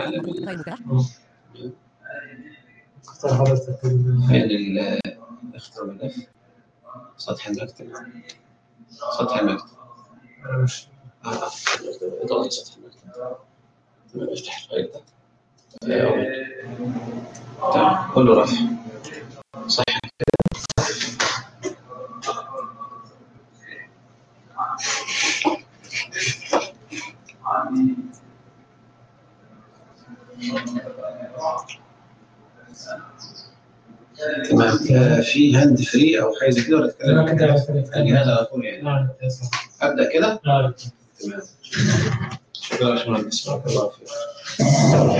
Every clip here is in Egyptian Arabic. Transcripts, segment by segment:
غير متاح اختار حضرتك ال- فين ال- اختار ملف سطح المكتب سطح المكتب مش- آه، آه، اضغط على سطح المكتب تمام افتح الفايل ده آه، تمام كله رفع صح تمام آه، في هاند فري او حاجه زي كده ولا انا تتكلم كده عرفت الجهاز على طول يعني نعم يسمع. ابدا كده نعم تمام شكرا يا باشمهندس بارك الله فيك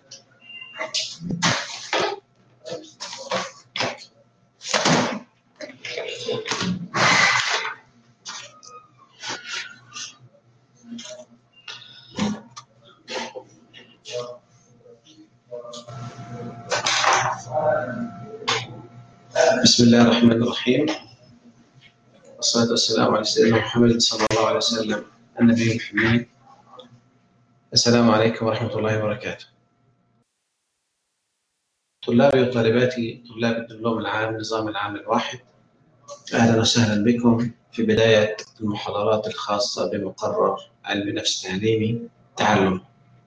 بسم الله الرحمن الرحيم والصلاة والسلام على سيدنا محمد صلى الله عليه وسلم النبي الحميد السلام عليكم ورحمة الله وبركاته طلابي وطالباتي طلاب الدبلوم العام نظام العام الواحد أهلا وسهلا بكم في بداية المحاضرات الخاصة بمقرر علم نفس تعليمي تعلم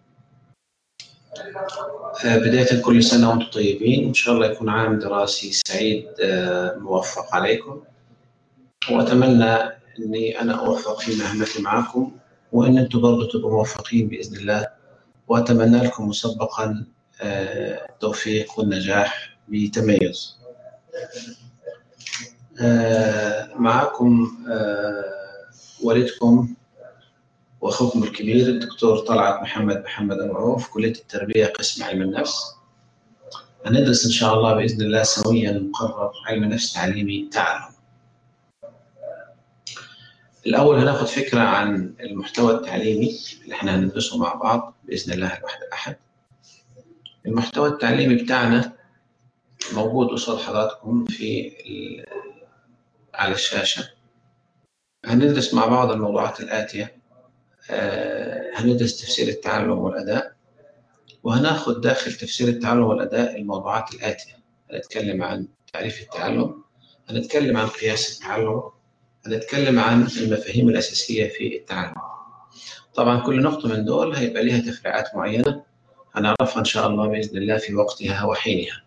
آه، بداية كل سنة وأنتم طيبين إن شاء الله يكون عام دراسي سعيد آه، موفق عليكم وأتمنى أني أنا أوفق في مهمتي معكم وأن أنتم برضو تبقوا موفقين بإذن الله وأتمنى لكم مسبقا آه، التوفيق والنجاح بتميز آه، معكم آه، والدكم واخوكم الكبير الدكتور طلعت محمد محمد المعروف كليه التربيه قسم علم النفس هندرس ان شاء الله باذن الله سويا مقرر علم نفس تعليمي تعلم الاول هناخد فكره عن المحتوى التعليمي اللي احنا هندرسه مع بعض باذن الله الواحد الاحد المحتوى التعليمي بتاعنا موجود قصاد حضراتكم في ال- على الشاشه هندرس مع بعض الموضوعات الاتيه آه، هندرس تفسير التعلم والأداء وهناخد داخل تفسير التعلم والأداء الموضوعات الآتية هنتكلم عن تعريف التعلم هنتكلم عن قياس التعلم هنتكلم عن المفاهيم الأساسية في التعلم طبعا كل نقطة من دول هيبقى لها تفريعات معينة هنعرفها إن شاء الله بإذن الله في وقتها وحينها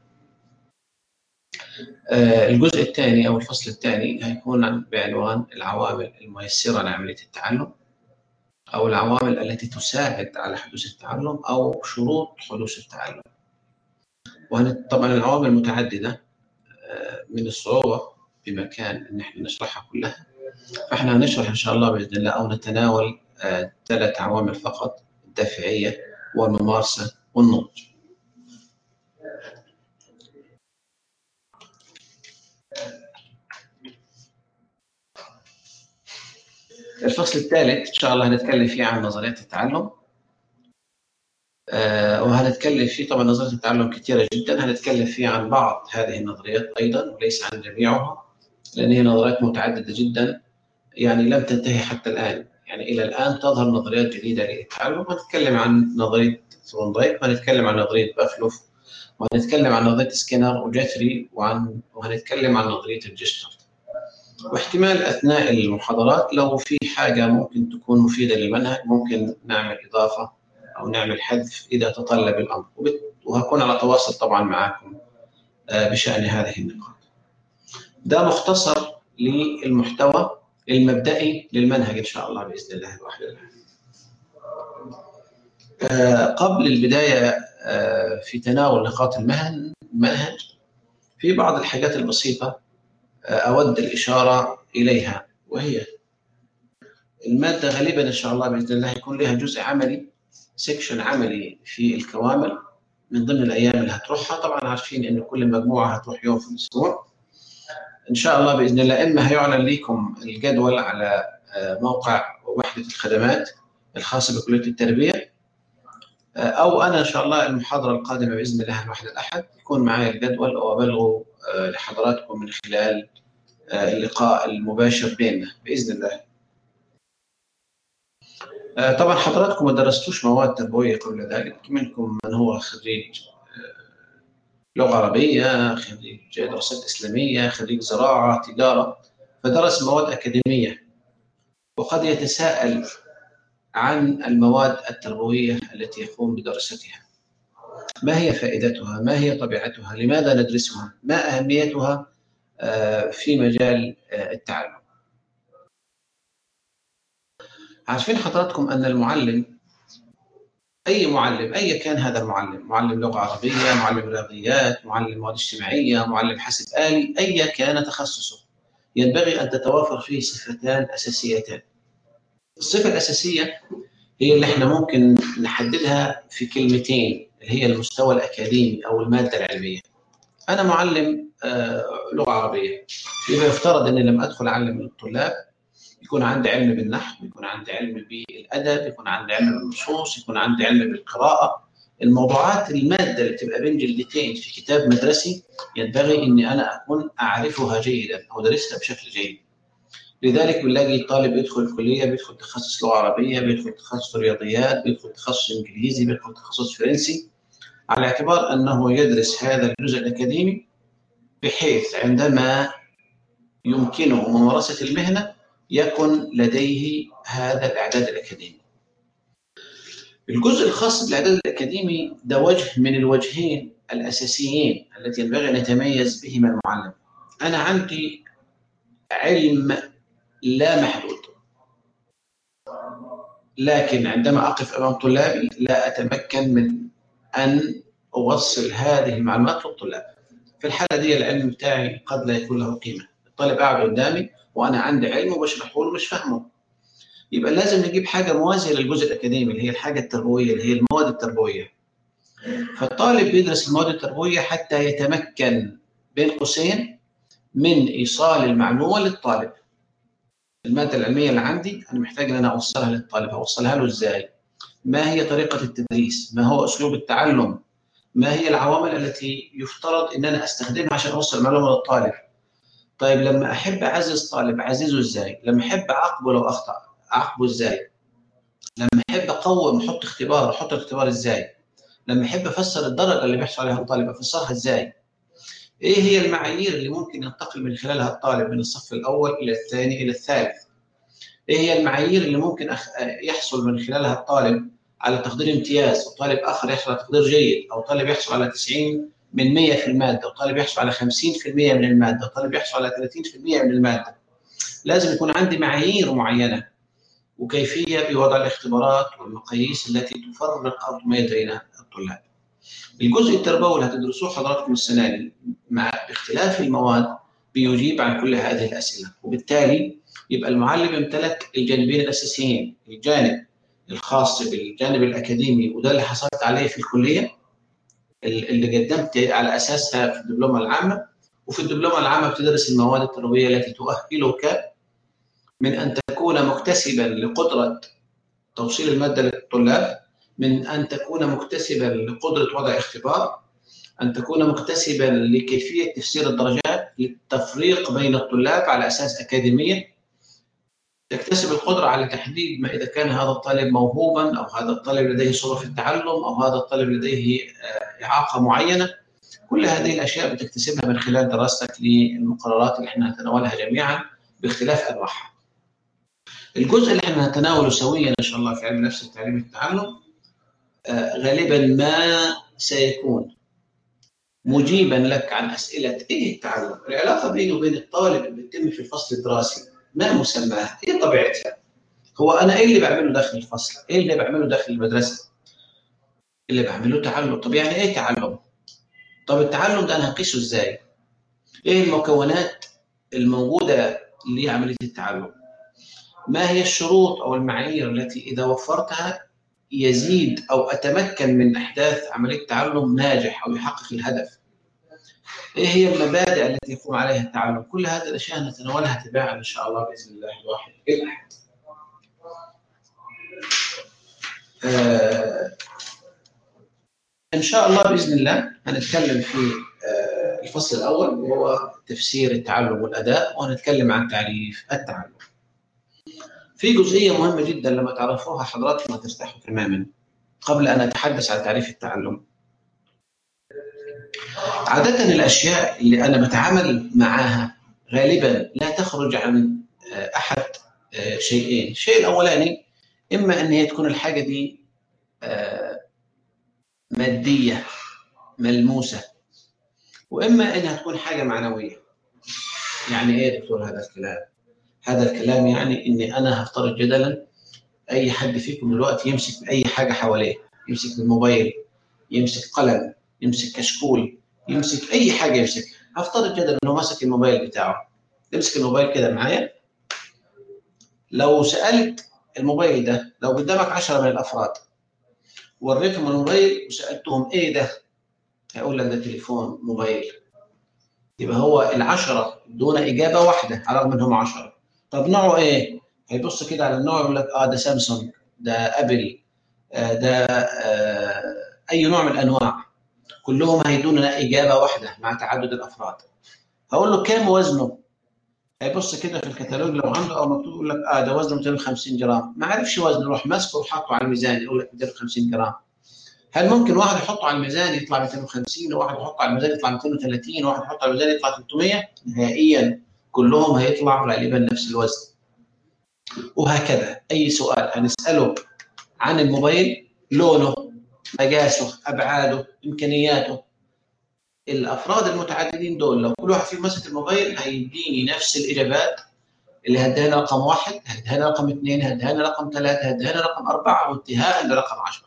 آه، الجزء الثاني أو الفصل الثاني هيكون عن- بعنوان العوامل الميسرة لعملية التعلم أو العوامل التي تساعد على حدوث التعلم أو شروط حدوث التعلم. وهن طبعا العوامل متعددة آه، من الصعوبة بمكان إن احنا نشرحها كلها. فاحنا هنشرح إن شاء الله بإذن الله أو نتناول آه، ثلاث عوامل فقط الدافعية والممارسة والنضج. الفصل الثالث إن شاء الله هنتكلم فيه عن نظريات التعلم آه، وهنتكلم فيه طبعا نظريات التعلم كثيرة جدا هنتكلم فيه عن بعض هذه النظريات أيضا وليس عن جميعها لأن هي نظريات متعددة جدا يعني لم تنتهي حتى الآن يعني إلى الآن تظهر نظريات جديدة للتعلم هنتكلم عن نظرية ثورندايك وهنتكلم عن نظرية بافلوف وهنتكلم عن نظرية سكينر وجيثري وعن وهنتكلم عن نظرية الجستر واحتمال أثناء المحاضرات لو في حاجة ممكن تكون مفيدة للمنهج ممكن نعمل إضافة أو نعمل حذف إذا تطلب الأمر وبت- وهكون على تواصل طبعا معكم آه، بشأن هذه النقاط ده مختصر للمحتوى المبدئي للمنهج إن شاء الله بإذن الله الواحد الأحد. آه، قبل البداية آه، في تناول نقاط المهن المنهج في بعض الحاجات البسيطة آه، أود الإشارة إليها وهي المادة غالبا إن شاء الله بإذن الله يكون لها جزء عملي سيكشن عملي في الكوامل من ضمن الأيام اللي هتروحها طبعا عارفين إن كل مجموعة هتروح يوم في الأسبوع إن شاء الله بإذن الله إما هيعلن لكم الجدول على آه، موقع وحدة الخدمات الخاصة بكلية التربية آه، أو أنا إن شاء الله المحاضرة القادمة بإذن الله الواحد الأحد يكون معي الجدول وأبلغه آه، لحضراتكم من خلال آه، اللقاء المباشر بيننا بإذن الله آه، طبعا حضراتكم ما درستوش مواد تربويه قبل ذلك منكم من هو خريج آه، لغه عربيه خريج دراسات اسلاميه خريج زراعه تجاره فدرس مواد اكاديميه وقد يتساءل عن المواد التربويه التي يقوم بدراستها ما هي فائدتها ما هي طبيعتها لماذا ندرسها ما اهميتها آه، في مجال التعلم عارفين حضراتكم أن المعلم أي معلم أي كان هذا المعلم معلم لغة عربية معلم رياضيات معلم مواد اجتماعية معلم حاسب آلي أي كان تخصصه ينبغي أن تتوافر فيه صفتان أساسيتان الصفة الأساسية هي اللي احنا ممكن نحددها في كلمتين اللي هي المستوى الأكاديمي أو المادة العلمية أنا معلم آه، لغة عربية يبقى يفترض أني لما أدخل أعلم الطلاب يكون عندي علم بالنحو يكون عندي علم بالادب يكون عندي علم بالنصوص يكون عندي علم بالقراءه الموضوعات الماده اللي بتبقى بين جلدتين في كتاب مدرسي ينبغي اني انا اكون اعرفها جيدا او درستها بشكل جيد لذلك بنلاقي طالب يدخل الكليه بيدخل تخصص لغه عربيه بيدخل تخصص رياضيات بيدخل تخصص انجليزي بيدخل تخصص فرنسي على اعتبار انه يدرس هذا الجزء الاكاديمي بحيث عندما يمكنه ممارسه المهنه يكن لديه هذا الإعداد الأكاديمي الجزء الخاص بالإعداد الأكاديمي ده وجه من الوجهين الأساسيين التي ينبغي أن يتميز بهما المعلم أنا عندي علم لا محدود لكن عندما أقف أمام طلابي لا أتمكن من أن أوصل هذه المعلومات للطلاب في الحالة دي العلم بتاعي قد لا يكون له قيمة الطالب قاعد قدامي وانا عندي علم وبشرحه له مش فاهمه يبقى لازم نجيب حاجه موازيه للجزء الاكاديمي اللي هي الحاجه التربويه اللي هي المواد التربويه فالطالب بيدرس المواد التربويه حتى يتمكن بين قوسين من ايصال المعلومه للطالب الماده العلميه اللي عندي انا محتاج ان انا اوصلها للطالب اوصلها له ازاي ما هي طريقه التدريس ما هو اسلوب التعلم ما هي العوامل التي يفترض ان انا استخدمها عشان اوصل المعلومه للطالب طيب لما احب اعزز طالب اعززه ازاي؟ لما احب اعاقبه لو اخطا اعاقبه ازاي؟ لما احب اقوم احط اختبار احط الاختبار ازاي؟ لما احب افسر الدرجه اللي بيحصل عليها الطالب افسرها ازاي؟ ايه هي المعايير اللي ممكن ينتقل من خلالها الطالب من الصف الاول الى الثاني الى الثالث؟ ايه هي المعايير اللي ممكن أخ... يحصل من خلالها الطالب على تقدير امتياز وطالب اخر يحصل على تقدير جيد او طالب يحصل على 90 من 100 في الماده وطالب يحصل على 50% من الماده وطالب يحصل على 30% من الماده لازم يكون عندي معايير معينه وكيفيه بوضع الاختبارات والمقاييس التي تفرق او تميز بين الطلاب. الجزء التربوي اللي هتدرسوه حضراتكم السنه دي مع باختلاف المواد بيجيب عن كل هذه الاسئله وبالتالي يبقى المعلم امتلك الجانبين الاساسيين الجانب الخاص بالجانب الاكاديمي وده اللي حصلت عليه في الكليه اللي قدمت على اساسها في الدبلومه العامه وفي الدبلومه العامه بتدرس المواد التربويه التي تؤهلك من ان تكون مكتسبا لقدره توصيل الماده للطلاب من ان تكون مكتسبا لقدره وضع اختبار ان تكون مكتسبا لكيفيه تفسير الدرجات للتفريق بين الطلاب على اساس اكاديميه تكتسب القدرة على تحديد ما إذا كان هذا الطالب موهوبا أو هذا الطالب لديه صعوبة في التعلم أو هذا الطالب لديه إعاقة معينة كل هذه الأشياء بتكتسبها من خلال دراستك للمقررات اللي احنا هنتناولها جميعا باختلاف أنواعها الجزء اللي احنا هنتناوله سويا إن شاء الله في علم نفس التعليم والتعلم غالبا ما سيكون مجيبا لك عن أسئلة إيه التعلم العلاقة بيني وبين الطالب اللي بتتم في الفصل الدراسي ما مسماها؟ ايه طبيعتها؟ هو انا ايه اللي بعمله داخل الفصل؟ ايه اللي بعمله داخل المدرسه؟ اللي بعمله تعلم، طب يعني ايه تعلم؟ طب التعلم ده انا هقيسه ازاي؟ ايه المكونات الموجوده لعمليه التعلم؟ ما هي الشروط او المعايير التي اذا وفرتها يزيد او اتمكن من احداث عمليه تعلم ناجح او يحقق الهدف؟ ايه هي المبادئ التي يقوم عليها التعلم؟ كل هذه الاشياء نتناولها تباعا ان شاء الله باذن الله الواحد الى احد. آه ان شاء الله باذن الله هنتكلم في آه الفصل الاول وهو تفسير التعلم والاداء وهنتكلم عن تعريف التعلم. في جزئيه مهمه جدا لما تعرفوها حضراتكم هترتاحوا تماما قبل ان اتحدث عن تعريف التعلم عاده الاشياء اللي انا بتعامل معاها غالبا لا تخرج عن آه، احد آه، شيئين الشيء الاولاني اما ان هي تكون الحاجه دي آه، ماديه ملموسه واما انها تكون حاجه معنويه يعني ايه يا دكتور هذا الكلام هذا الكلام يعني اني انا هفترض جدلا اي حد فيكم دلوقتي يمسك اي حاجه حواليه يمسك الموبايل يمسك قلم يمسك كشكول يمسك اي حاجه يمسك هفترض جدلا انه ماسك الموبايل بتاعه يمسك الموبايل كده معايا لو سالت الموبايل ده لو قدامك عشرة من الافراد وريتهم الموبايل وسالتهم ايه ده هيقول لك ده تليفون موبايل يبقى هو العشرة دون إجابة واحدة على الرغم إنهم عشرة طب نوعه إيه؟ هيبص كده على النوع يقول لك آه ده سامسونج ده أبل آه ده آه أي نوع من الأنواع كلهم هيدوننا إجابة واحدة مع تعدد الأفراد هقول له كام وزنه؟ هيبص كده في الكتالوج لو عنده او مكتوب يقول لك اه ده وزنه 250 جرام ما عرفش وزنه يروح ماسكه وحاطه على الميزان يقول لك 250 جرام هل ممكن واحد يحطه على الميزان يطلع 250 وواحد يحطه على الميزان يطلع 230 وواحد يحطه على الميزان يطلع 300 نهائيا كلهم هيطلعوا غالبا نفس الوزن وهكذا اي سؤال هنساله عن الموبايل لونه مقاسه ابعاده امكانياته الافراد المتعددين دول لو كل واحد فيهم مسك الموبايل هيديني نفس الاجابات اللي هدانا رقم واحد هدانا رقم اثنين هدانا رقم ثلاثه هدانا رقم اربعه وانتهاء لرقم عشره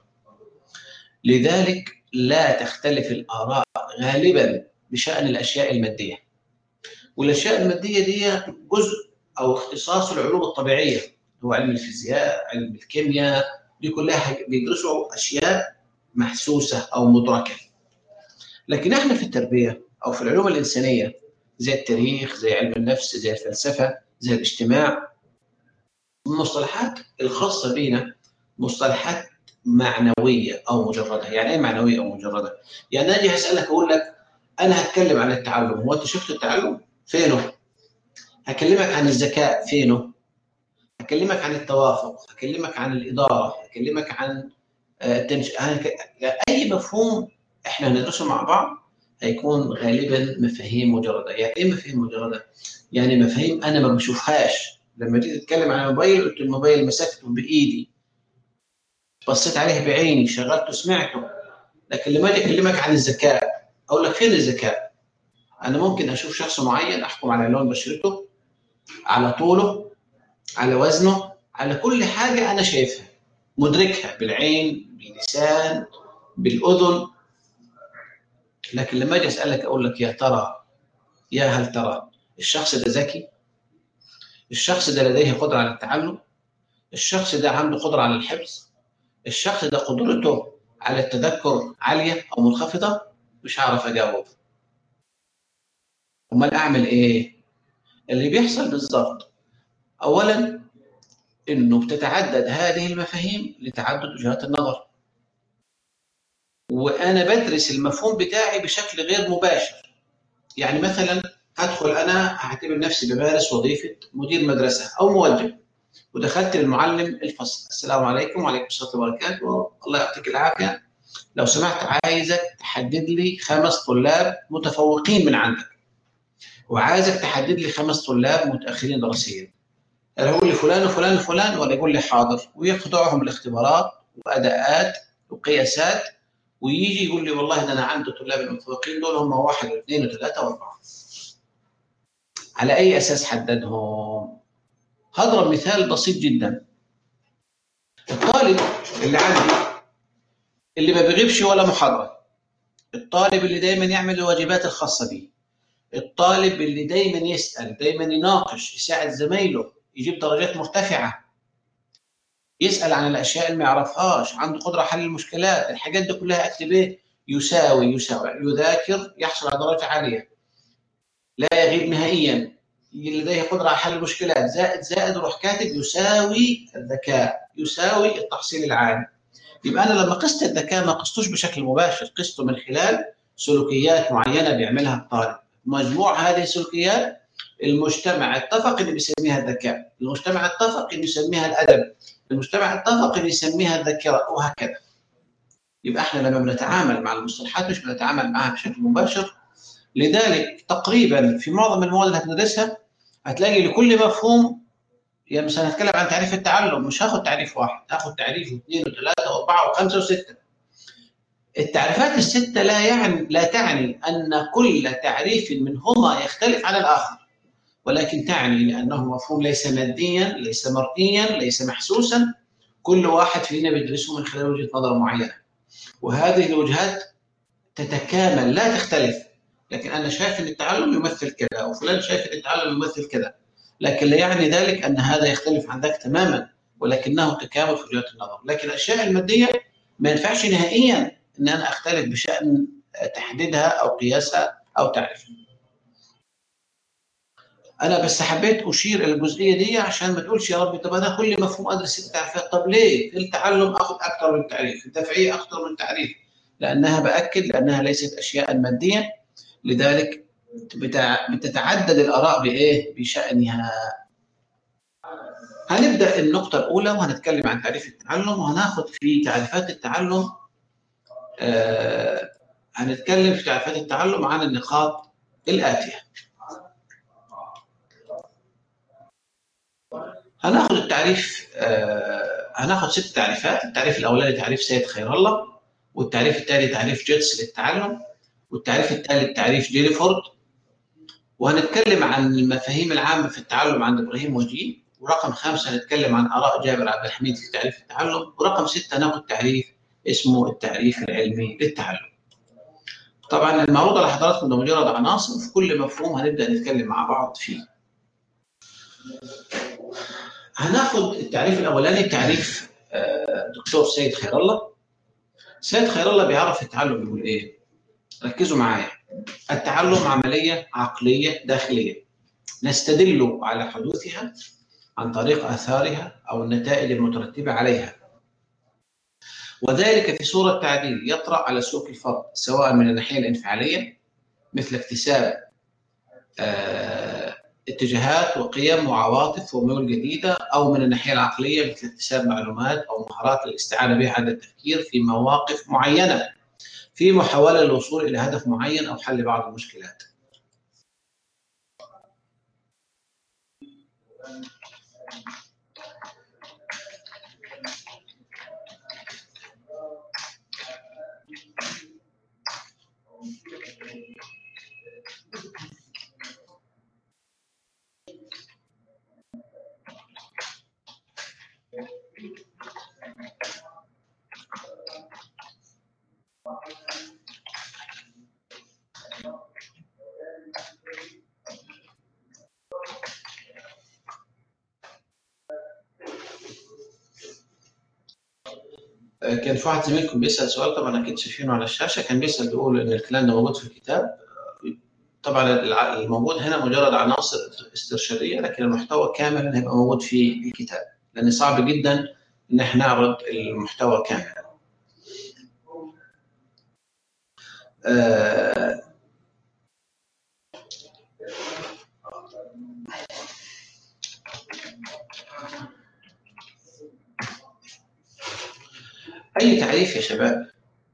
لذلك لا تختلف الآراء غالبا بشأن الأشياء المادية والأشياء المادية دي جزء أو اختصاص العلوم الطبيعية هو علم الفيزياء علم الكيمياء دي كلها بيدرسوا أشياء محسوسة أو مدركة لكن احنا في التربية أو في العلوم الإنسانية زي التاريخ زي علم النفس زي الفلسفة زي الاجتماع المصطلحات الخاصة بينا مصطلحات معنويه او مجرده، يعني ايه معنويه او مجرده؟ يعني اجي هسالك اقول لك انا هتكلم عن التعلم، هو انت شفت التعلم؟ فينه؟ هكلمك عن الذكاء فينه؟ هكلمك عن التوافق، هكلمك عن الاداره، هكلمك عن التنش... اي مفهوم احنا هندرسه مع بعض هيكون غالبا مفاهيم مجرده، يعني ايه مفاهيم مجرده؟ يعني مفاهيم انا ما بشوفهاش، لما تيجي تتكلم عن الموبايل قلت الموبايل مسكته بايدي بصيت عليه بعيني شغلته سمعته لكن لما اجي اكلمك عن الذكاء اقول لك فين الذكاء؟ انا ممكن اشوف شخص معين احكم على لون بشرته على طوله على وزنه على كل حاجه انا شايفها مدركها بالعين باللسان بالاذن لكن لما اجي اسالك اقول لك يا ترى يا هل ترى الشخص ده ذكي؟ الشخص ده لديه قدره على التعلم؟ الشخص ده عنده قدره على الحفظ؟ الشخص ده قدرته على التذكر عاليه او منخفضه مش هعرف اجاوب امال اعمل ايه اللي بيحصل بالظبط اولا انه بتتعدد هذه المفاهيم لتعدد وجهات النظر وانا بدرس المفهوم بتاعي بشكل غير مباشر يعني مثلا هدخل انا هعتبر نفسي بمارس وظيفه مدير مدرسه او موجه ودخلت للمعلم الفصل السلام عليكم وعليكم السلام وبركاته الله يعطيك العافيه لو سمحت عايزك تحدد لي خمس طلاب متفوقين من عندك وعايزك تحدد لي خمس طلاب متاخرين دراسيا يقول لي فلان وفلان وفلان ولا يقول لي حاضر ويخضعهم الاختبارات واداءات وقياسات ويجي يقول لي والله ده انا عندي طلاب المتفوقين دول هم واحد واثنين وثلاثه واربعه على اي اساس حددهم؟ هضرب مثال بسيط جدا الطالب اللي عندي اللي ما بيغيبش ولا محاضرة الطالب اللي دايما يعمل الواجبات الخاصة به الطالب اللي دايما يسأل دايما يناقش يساعد زمايله يجيب درجات مرتفعة يسأل عن الأشياء اللي ما يعرفهاش عنده قدرة على حل المشكلات الحاجات دي كلها أكتب إيه يساوي يساوي يذاكر يحصل على درجة عالية لا يغيب نهائيا لديه قدرة على حل المشكلات زائد زائد وروح كاتب يساوي الذكاء يساوي التحصيل العالي يبقى أنا لما قست الذكاء ما قستوش بشكل مباشر قسته من خلال سلوكيات معينة بيعملها الطالب مجموع هذه السلوكيات المجتمع اتفق انه بيسميها الذكاء، المجتمع اتفق انه يسميها الادب، المجتمع اتفق انه يسميها الذاكره وهكذا. يبقى احنا لما بنتعامل مع المصطلحات مش بنتعامل معها بشكل مباشر لذلك تقريبا في معظم المواد اللي هتدرسها هتلاقي لكل مفهوم يعني مثلا هتكلم عن تعريف التعلم مش هاخد تعريف واحد هاخد تعريف واثنين وثلاثه واربعه وخمسه وسته التعريفات السته لا يعني لا تعني ان كل تعريف منهما يختلف عن الاخر ولكن تعني لانه مفهوم ليس ماديا ليس مرئيا ليس محسوسا كل واحد فينا بيدرسه من خلال وجهه نظر معينه وهذه الوجهات تتكامل لا تختلف لكن انا شايف ان التعلم يمثل كذا وفلان شايف ان التعلم يمثل كذا لكن لا يعني ذلك ان هذا يختلف عن ذاك تماما ولكنه تكامل في وجهات النظر لكن الاشياء الماديه ما ينفعش نهائيا ان انا اختلف بشان تحديدها او قياسها او تعريفها انا بس حبيت اشير الى الجزئيه دي عشان ما تقولش يا ربي طب انا كل مفهوم ادرس ست تعريفات طب ليه؟ في التعلم اخذ اكثر من تعريف، في الدفعيه اكثر من تعريف لانها باكد لانها ليست اشياء ماديه لذلك بتتعدد الاراء بايه؟ بشانها. هنبدا النقطه الاولى وهنتكلم عن تعريف التعلم وهناخد في تعريفات التعلم آه هنتكلم في تعريفات التعلم عن النقاط الاتيه. هناخد التعريف آه هناخد ست تعريفات، التعريف الاولاني تعريف سيد خير الله والتعريف الثاني تعريف جيتس للتعلم والتعريف الثالث تعريف جيليفورد وهنتكلم عن المفاهيم العامة في التعلم عند إبراهيم وجيه ورقم خمسة هنتكلم عن آراء جابر عبد الحميد في تعريف التعلم ورقم ستة ناخد تعريف اسمه التعريف العلمي للتعلم طبعا المعروض على حضراتكم ده مجرد عناصر في كل مفهوم هنبدأ نتكلم مع بعض فيه هناخد التعريف الأولاني تعريف دكتور سيد خير الله سيد خير الله بيعرف التعلم بيقول ايه ركزوا معايا التعلم عملية عقلية داخلية نستدل على حدوثها عن طريق آثارها أو النتائج المترتبة عليها وذلك في صورة تعديل يطرأ على سلوك الفرد سواء من الناحية الانفعالية مثل اكتساب آه اتجاهات وقيم وعواطف وميول جديدة أو من الناحية العقلية مثل اكتساب معلومات أو مهارات للاستعانة بها عند التفكير في مواقف معينة في محاولة للوصول إلى هدف معين أو حل بعض المشكلات. كان في واحد زميلكم بيسال سؤال طبعا اكيد شايفينه على الشاشه كان بيسال بيقول ان الكلام ده موجود في الكتاب طبعا الموجود هنا مجرد عناصر استرشاديه لكن المحتوى كامل هيبقى موجود في الكتاب لان صعب جدا ان احنا نعرض المحتوى كامل. آه اي تعريف يا شباب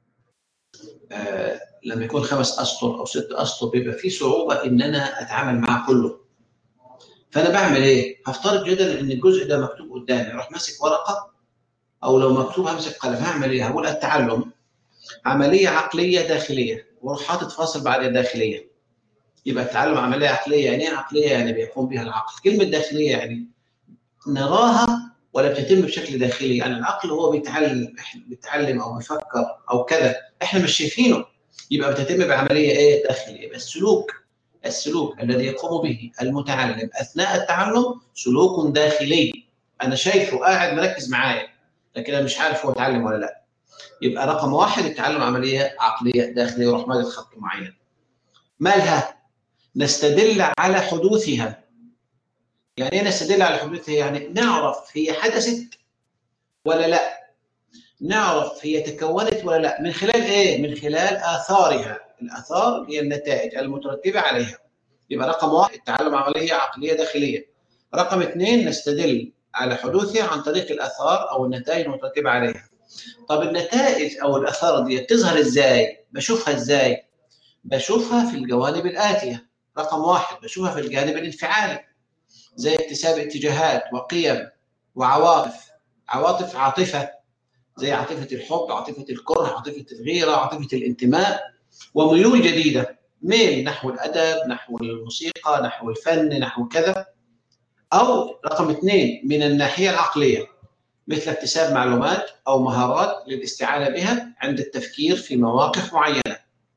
آه لما يكون خمس اسطر او ست اسطر بيبقى فيه صعوبه ان انا اتعامل معاه كله فانا بعمل ايه؟ هفترض جدلا ان الجزء ده مكتوب قدامي اروح ماسك ورقه او لو مكتوب همسك قلم هعمل ايه؟ هقول التعلم عمليه عقليه داخليه واروح حاطط فاصل بعد داخليه يبقى التعلم عمليه عقليه يعني ايه عقليه؟ يعني بيقوم بها العقل كلمه داخليه يعني نراها ولا بتتم بشكل داخلي يعني العقل هو بيتعلم بيتعلم او بيفكر او كذا احنا مش شايفينه يبقى بتتم بعمليه ايه داخليه يبقى السلوك السلوك الذي يقوم به المتعلم اثناء التعلم سلوك داخلي انا شايفه قاعد مركز معايا لكن انا مش عارف هو اتعلم ولا لا يبقى رقم واحد التعلم عمليه عقليه داخليه وروح ماجد خط معين مالها نستدل على حدوثها يعني ايه نستدل على حدوثها يعني نعرف هي حدثت ولا لا نعرف هي تكونت ولا لا من خلال ايه من خلال اثارها الاثار هي النتائج المترتبه عليها يبقى رقم واحد التعلم عمليه عقليه داخليه رقم اثنين نستدل على حدوثها عن طريق الاثار او النتائج المترتبه عليها طب النتائج او الاثار دي تظهر ازاي بشوفها ازاي بشوفها في الجوانب الاتيه رقم واحد بشوفها في الجانب الانفعالي زي اكتساب اتجاهات وقيم وعواطف عواطف عاطفه زي عاطفه الحب عاطفه الكره عاطفه الغيره عاطفه الانتماء وميول جديده ميل نحو الادب نحو الموسيقى نحو الفن نحو كذا او رقم اثنين من الناحيه العقليه مثل اكتساب معلومات او مهارات للاستعانه بها عند التفكير في مواقف معينه.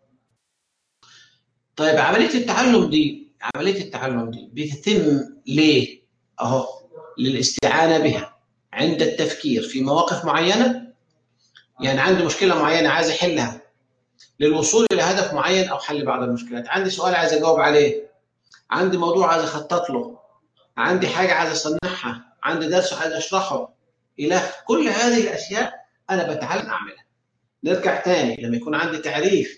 طيب عمليه التعلم دي عمليه التعلم دي بتتم ليه؟ اهو للاستعانه بها عند التفكير في مواقف معينه يعني عندي مشكله معينه عايز احلها للوصول الى هدف معين او حل بعض المشكلات، عندي سؤال عايز اجاوب عليه عندي موضوع عايز اخطط له عندي حاجه عايز اصنعها عندي درس عايز اشرحه الى كل هذه الاشياء انا بتعلم اعملها نرجع تاني لما يكون عندي تعريف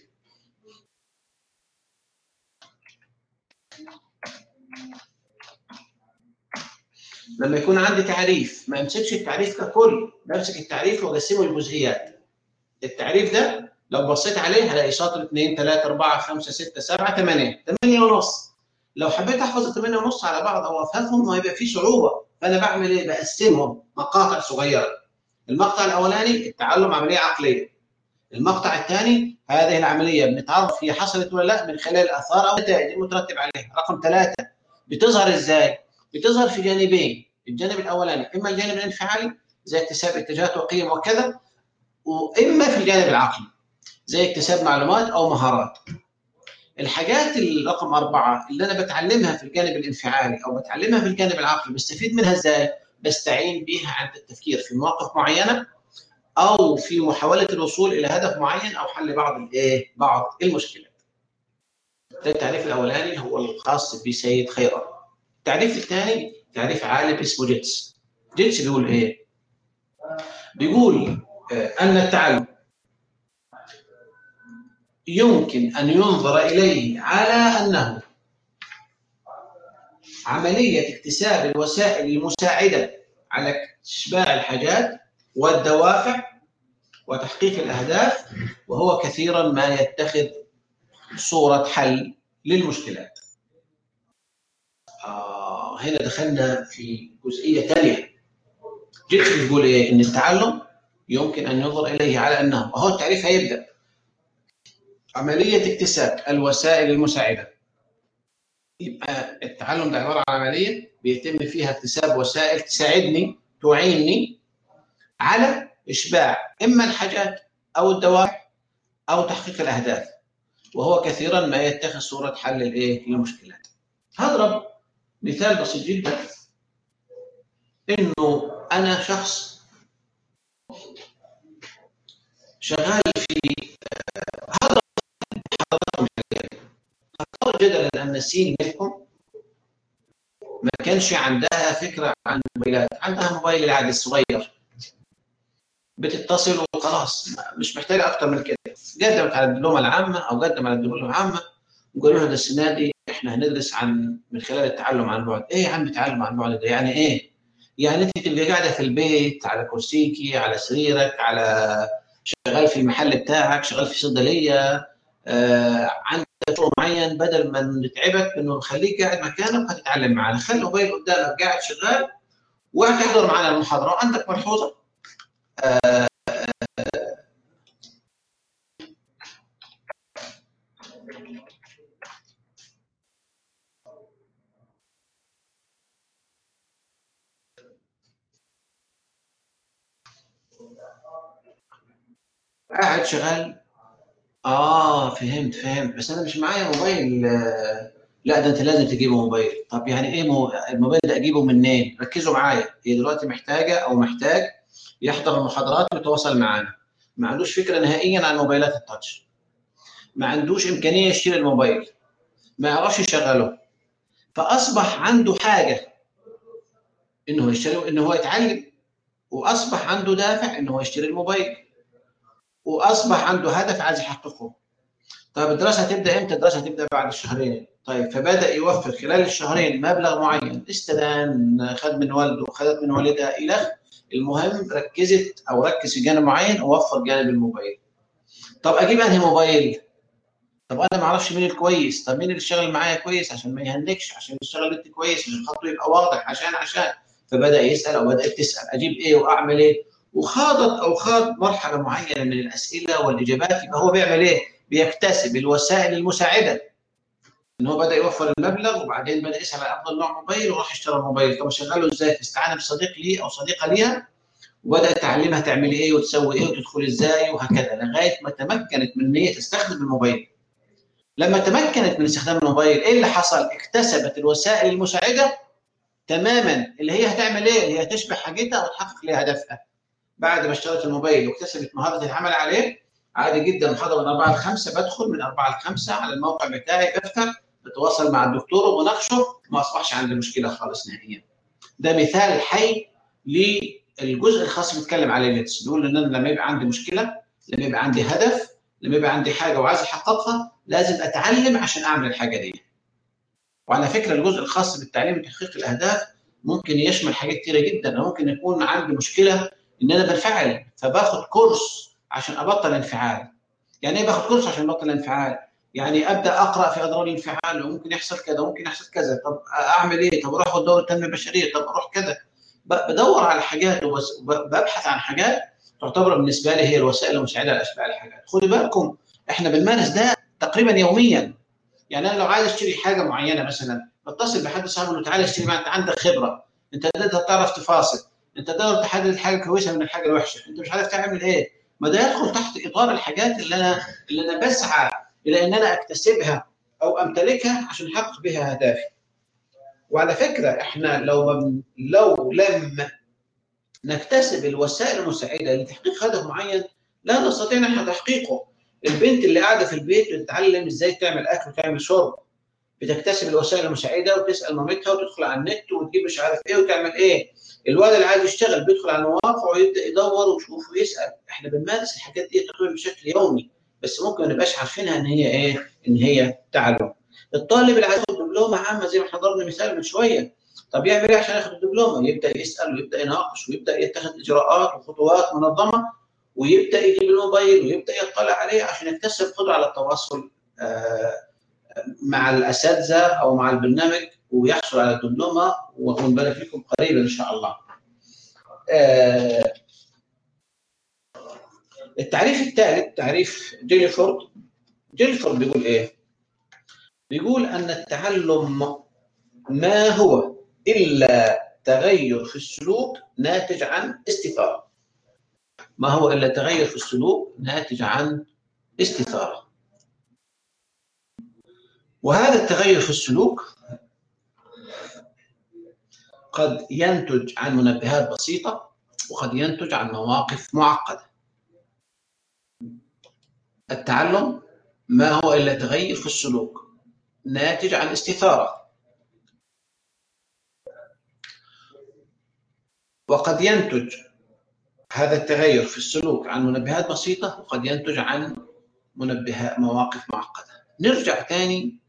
لما يكون عندي تعريف ما امسكش التعريف ككل بمسك التعريف واقسمه لجزئيات التعريف ده لو بصيت عليه هلاقي شاطر 2 3 4 5 6 7 8 8 ونص لو حبيت احفظ ال 8 ونص على بعض او افهمهم هيبقى في صعوبه فانا بعمل ايه؟ بقسمهم مقاطع صغيره المقطع الاولاني التعلم عمليه عقليه المقطع الثاني هذه العمليه بنتعرف هي حصلت ولا لا من خلال الاثار او النتائج المترتب عليها رقم ثلاثه بتظهر ازاي؟ بتظهر في جانبين الجانب الاولاني اما الجانب الانفعالي زي اكتساب اتجاهات وقيم وكذا واما في الجانب العقلي زي اكتساب معلومات او مهارات الحاجات الرقم أربعة اللي أنا بتعلمها في الجانب الانفعالي أو بتعلمها في الجانب العقلي بستفيد منها إزاي؟ بستعين بها عند التفكير في مواقف معينة أو في محاولة الوصول إلى هدف معين أو حل بعض الإيه؟ بعض المشكلات. ده التعريف الأولاني هو الخاص بسيد خيرت. التعريف الثاني تعريف عالم اسمه جيتس. جيتس بيقول إيه؟ بيقول أن التعلم يمكن أن ينظر إليه على أنه عملية اكتساب الوسائل المساعدة على إشباع الحاجات والدوافع وتحقيق الأهداف وهو كثيرا ما يتخذ صورة حل للمشكلات آه هنا دخلنا في جزئية ثانية جيتس بيقول إيه؟ إن التعلم يمكن أن ينظر إليه على أنه وهو التعريف هيبدأ عملية اكتساب الوسائل المساعدة يبقى التعلم ده عبارة عن عملية بيتم فيها اكتساب وسائل تساعدني تعيني على إشباع إما الحاجات أو الدوافع أو تحقيق الأهداف وهو كثيرا ما يتخذ صورة حل الإيه للمشكلات هضرب مثال بسيط جدا إنه أنا شخص شغال في هذا حضراتكم افترض جدلا ان السين منكم ما كانش عندها فكره عن الموبايلات عندها موبايل العادي الصغير بتتصل وخلاص مش محتاجه اكتر من كده قدمت على الدبلومه العامه او قدم على الدبلومه العامه وقالوا لها ده السنه دي احنا هندرس عن من خلال التعلم عن بعد ايه يا عم التعلم عن بعد ده يعني ايه يعني انت تبقى قاعده في البيت على كرسيكي على سريرك على شغال في المحل بتاعك شغال في صيدليه آه عندك شغل معين بدل ما نتعبك انه نخليك قاعد مكانك هتتعلم معانا خلي الموبايل قدامك قاعد شغال وهتحضر معانا المحاضره وعندك ملحوظه آه قاعد شغال اه فهمت فهمت بس انا مش معايا موبايل آه لا ده انت لازم تجيبه موبايل طب يعني ايه مو... الموبايل ده اجيبه منين ركزوا معايا هي دلوقتي محتاجه او محتاج يحضر المحاضرات ويتواصل معانا ما عندوش فكره نهائيا عن موبايلات التاتش ما عندوش امكانيه يشتري الموبايل ما يعرفش يشغله فاصبح عنده حاجه انه يشتري انه هو يتعلم واصبح عنده دافع انه هو يشتري الموبايل واصبح عنده هدف عايز يحققه طيب الدراسه هتبدا امتى؟ الدراسه هتبدا بعد شهرين طيب فبدا يوفر خلال الشهرين مبلغ معين استدان خد من والده خدت من والدها الى المهم ركزت او ركز في جانب معين ووفر جانب الموبايل طب اجيب انهي موبايل؟ طب انا ما اعرفش مين الكويس طب مين اللي اشتغل معايا كويس عشان ما يهنكش عشان يشتغل انت كويس عشان خاطره يبقى واضح عشان عشان فبدا يسال او بدات تسال اجيب ايه واعمل ايه وخاضت او خاض مرحله معينه من الاسئله والاجابات يبقى هو بيعمل ايه؟ بيكتسب الوسائل المساعده ان هو بدا يوفر المبلغ وبعدين بدا يسال على افضل نوع موبايل وراح اشترى موبايل طب اشغله ازاي؟ استعان بصديق لي او صديقه ليها وبدات تعلمها تعمل ايه وتسوي ايه وتدخل ازاي وهكذا لغايه ما تمكنت من ان هي تستخدم الموبايل. لما تمكنت من استخدام الموبايل ايه اللي حصل؟ اكتسبت الوسائل المساعده تماما اللي هي هتعمل ايه؟ اللي هي تشبه حاجتها وتحقق لها هدفها. بعد ما اشترت الموبايل واكتسبت مهاره العمل عليه عادي جدا محاضره من 4 ل 5 بدخل من 4 ل 5 على الموقع بتاعي بفتح بتواصل مع الدكتور وبناقشه ما اصبحش عندي مشكله خالص نهائيا. ده مثال حي للجزء الخاص بيتكلم عليه ليتس بيقول ان انا لما يبقى عندي مشكله لما يبقى عندي هدف لما يبقى عندي حاجه وعايز احققها لازم اتعلم عشان اعمل الحاجه دي. وعلى فكره الجزء الخاص بالتعليم وتحقيق الاهداف ممكن يشمل حاجات كتيره جدا أنا ممكن يكون عندي مشكله ان انا بنفعل فباخد كورس عشان ابطل انفعال. يعني ايه باخد كورس عشان ابطل انفعال؟ يعني ابدا اقرا في اضرار الانفعال وممكن يحصل كذا وممكن يحصل كذا طب اعمل ايه؟ طب اروح اخد دوره التنميه البشريه طب اروح كذا بدور على حاجات وببحث عن حاجات تعتبر بالنسبه لي هي الوسائل المساعده لاشباع الحاجات. خدوا بالكم احنا بنمارس ده تقريبا يوميا. يعني انا لو عايز اشتري حاجه معينه مثلا بتصل بحد صاحبي انه تعالى اشتري معي انت عندك خبره انت تقدر تعرف تفاصل انت تقدر تحدد الحاجه الكويسه من الحاجه الوحشه انت مش عارف تعمل ايه ما ده يدخل تحت اطار الحاجات اللي انا اللي انا بسعى الى ان انا اكتسبها او امتلكها عشان احقق بها اهدافي وعلى فكره احنا لو لو لم نكتسب الوسائل المساعده لتحقيق هدف معين لا نستطيع نحن تحقيقه البنت اللي قاعده في البيت بتتعلم ازاي تعمل اكل وتعمل شرب بتكتسب الوسائل المساعده وتسال مامتها وتدخل على النت وتجيب مش عارف ايه وتعمل ايه الولد اللي عايز يشتغل بيدخل على المواقع ويبدا يدور ويشوف ويسال احنا بنمارس الحاجات دي تقريبا بشكل يومي بس ممكن ما نبقاش عارفينها ان هي ايه ان هي تعلم الطالب اللي عايز ياخد دبلومه عامه زي ما احنا ضربنا مثال من شويه طب يعمل ايه عشان ياخد الدبلومه يبدا يسال ويبدا يناقش ويبدا يتخذ اجراءات وخطوات منظمه ويبدا يجيب الموبايل ويبدا يطلع عليه عشان يكتسب قدره على التواصل آه مع الاساتذه او مع البرنامج ويحصل على الدبلومه ونبارك لكم قريبا ان شاء الله. آه التعريف الثالث تعريف جيليفورد جيليفورد بيقول ايه؟ بيقول ان التعلم ما هو الا تغير في السلوك ناتج عن استثاره. ما هو الا تغير في السلوك ناتج عن استثاره. وهذا التغير في السلوك قد ينتج عن منبهات بسيطة وقد ينتج عن مواقف معقدة التعلم ما هو إلا تغير في السلوك ناتج عن استثارة وقد ينتج هذا التغير في السلوك عن منبهات بسيطة وقد ينتج عن منبهات مواقف معقدة نرجع تاني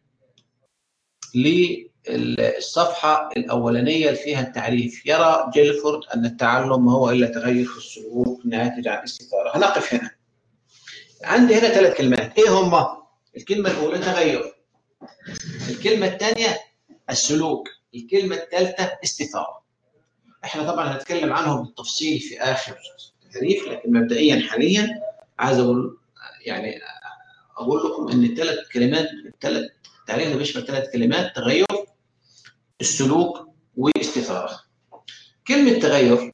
للصفحة الأولانية اللي فيها التعريف يرى جيلفورد أن التعلم ما هو إلا تغير في السلوك ناتج عن استثارة هنقف هنا عندي هنا ثلاث كلمات إيه هما؟ الكلمة الأولى تغير الكلمة الثانية السلوك الكلمة الثالثة استثارة احنا طبعا هنتكلم عنهم بالتفصيل في آخر التعريف لكن مبدئيا حاليا عايز أقول يعني أقول لكم أن الثلاث كلمات الثلاث التعريف بيشمل ثلاث كلمات تغير السلوك واستثارة كلمة تغير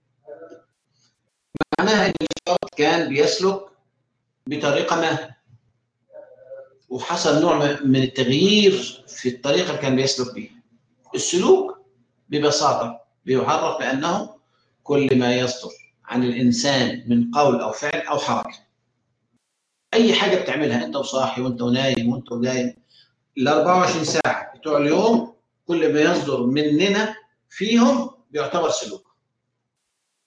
معناها ان الشخص كان بيسلك بطريقة ما وحصل نوع من التغيير في الطريقة اللي كان بيسلك بها السلوك ببساطة بيعرف بأنه كل ما يصدر عن الإنسان من قول أو فعل أو حركة أي حاجة بتعملها أنت وصاحي وأنت ونايم وأنت ونايم ال 24 ساعة بتوع اليوم كل ما يصدر مننا فيهم بيعتبر سلوك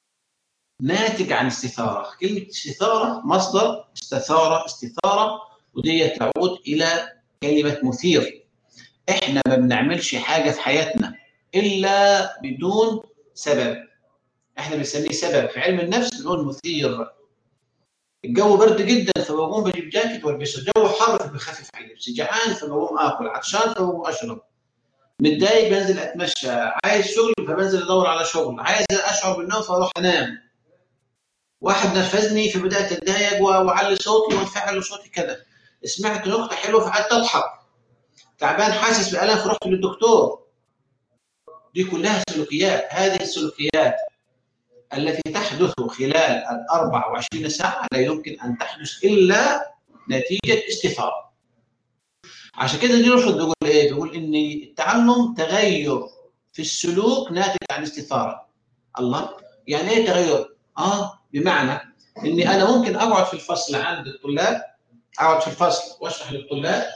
ناتج عن استثارة كلمة استثارة مصدر استثارة استثارة ودي تعود الى كلمه مثير احنا ما بنعملش حاجه في حياتنا الا بدون سبب احنا بنسميه سبب في علم النفس بنقول مثير الجو برد جدا فبقوم بجيب جاكيت والبسه الجو حر فبخفف على لبسي جعان فبقوم اكل عطشان فبقوم اشرب متضايق بنزل اتمشى عايز شغل فبنزل ادور على شغل عايز اشعر بالنوم فاروح انام واحد نرفزني فبدات اتضايق واعلي صوتي وانفعل صوتي كذا سمعت نقطه حلوه فقعدت اضحك تعبان حاسس بالم فرحت للدكتور دي كلها سلوكيات هذه السلوكيات التي تحدث خلال ال 24 ساعه لا يمكن ان تحدث الا نتيجه استثاره عشان كده دي رشد بيقول ايه؟ بيقول ان التعلم تغير في السلوك ناتج عن استثاره. الله يعني ايه تغير؟ اه بمعنى اني انا ممكن اقعد في الفصل عند الطلاب اقعد في الفصل واشرح للطلاب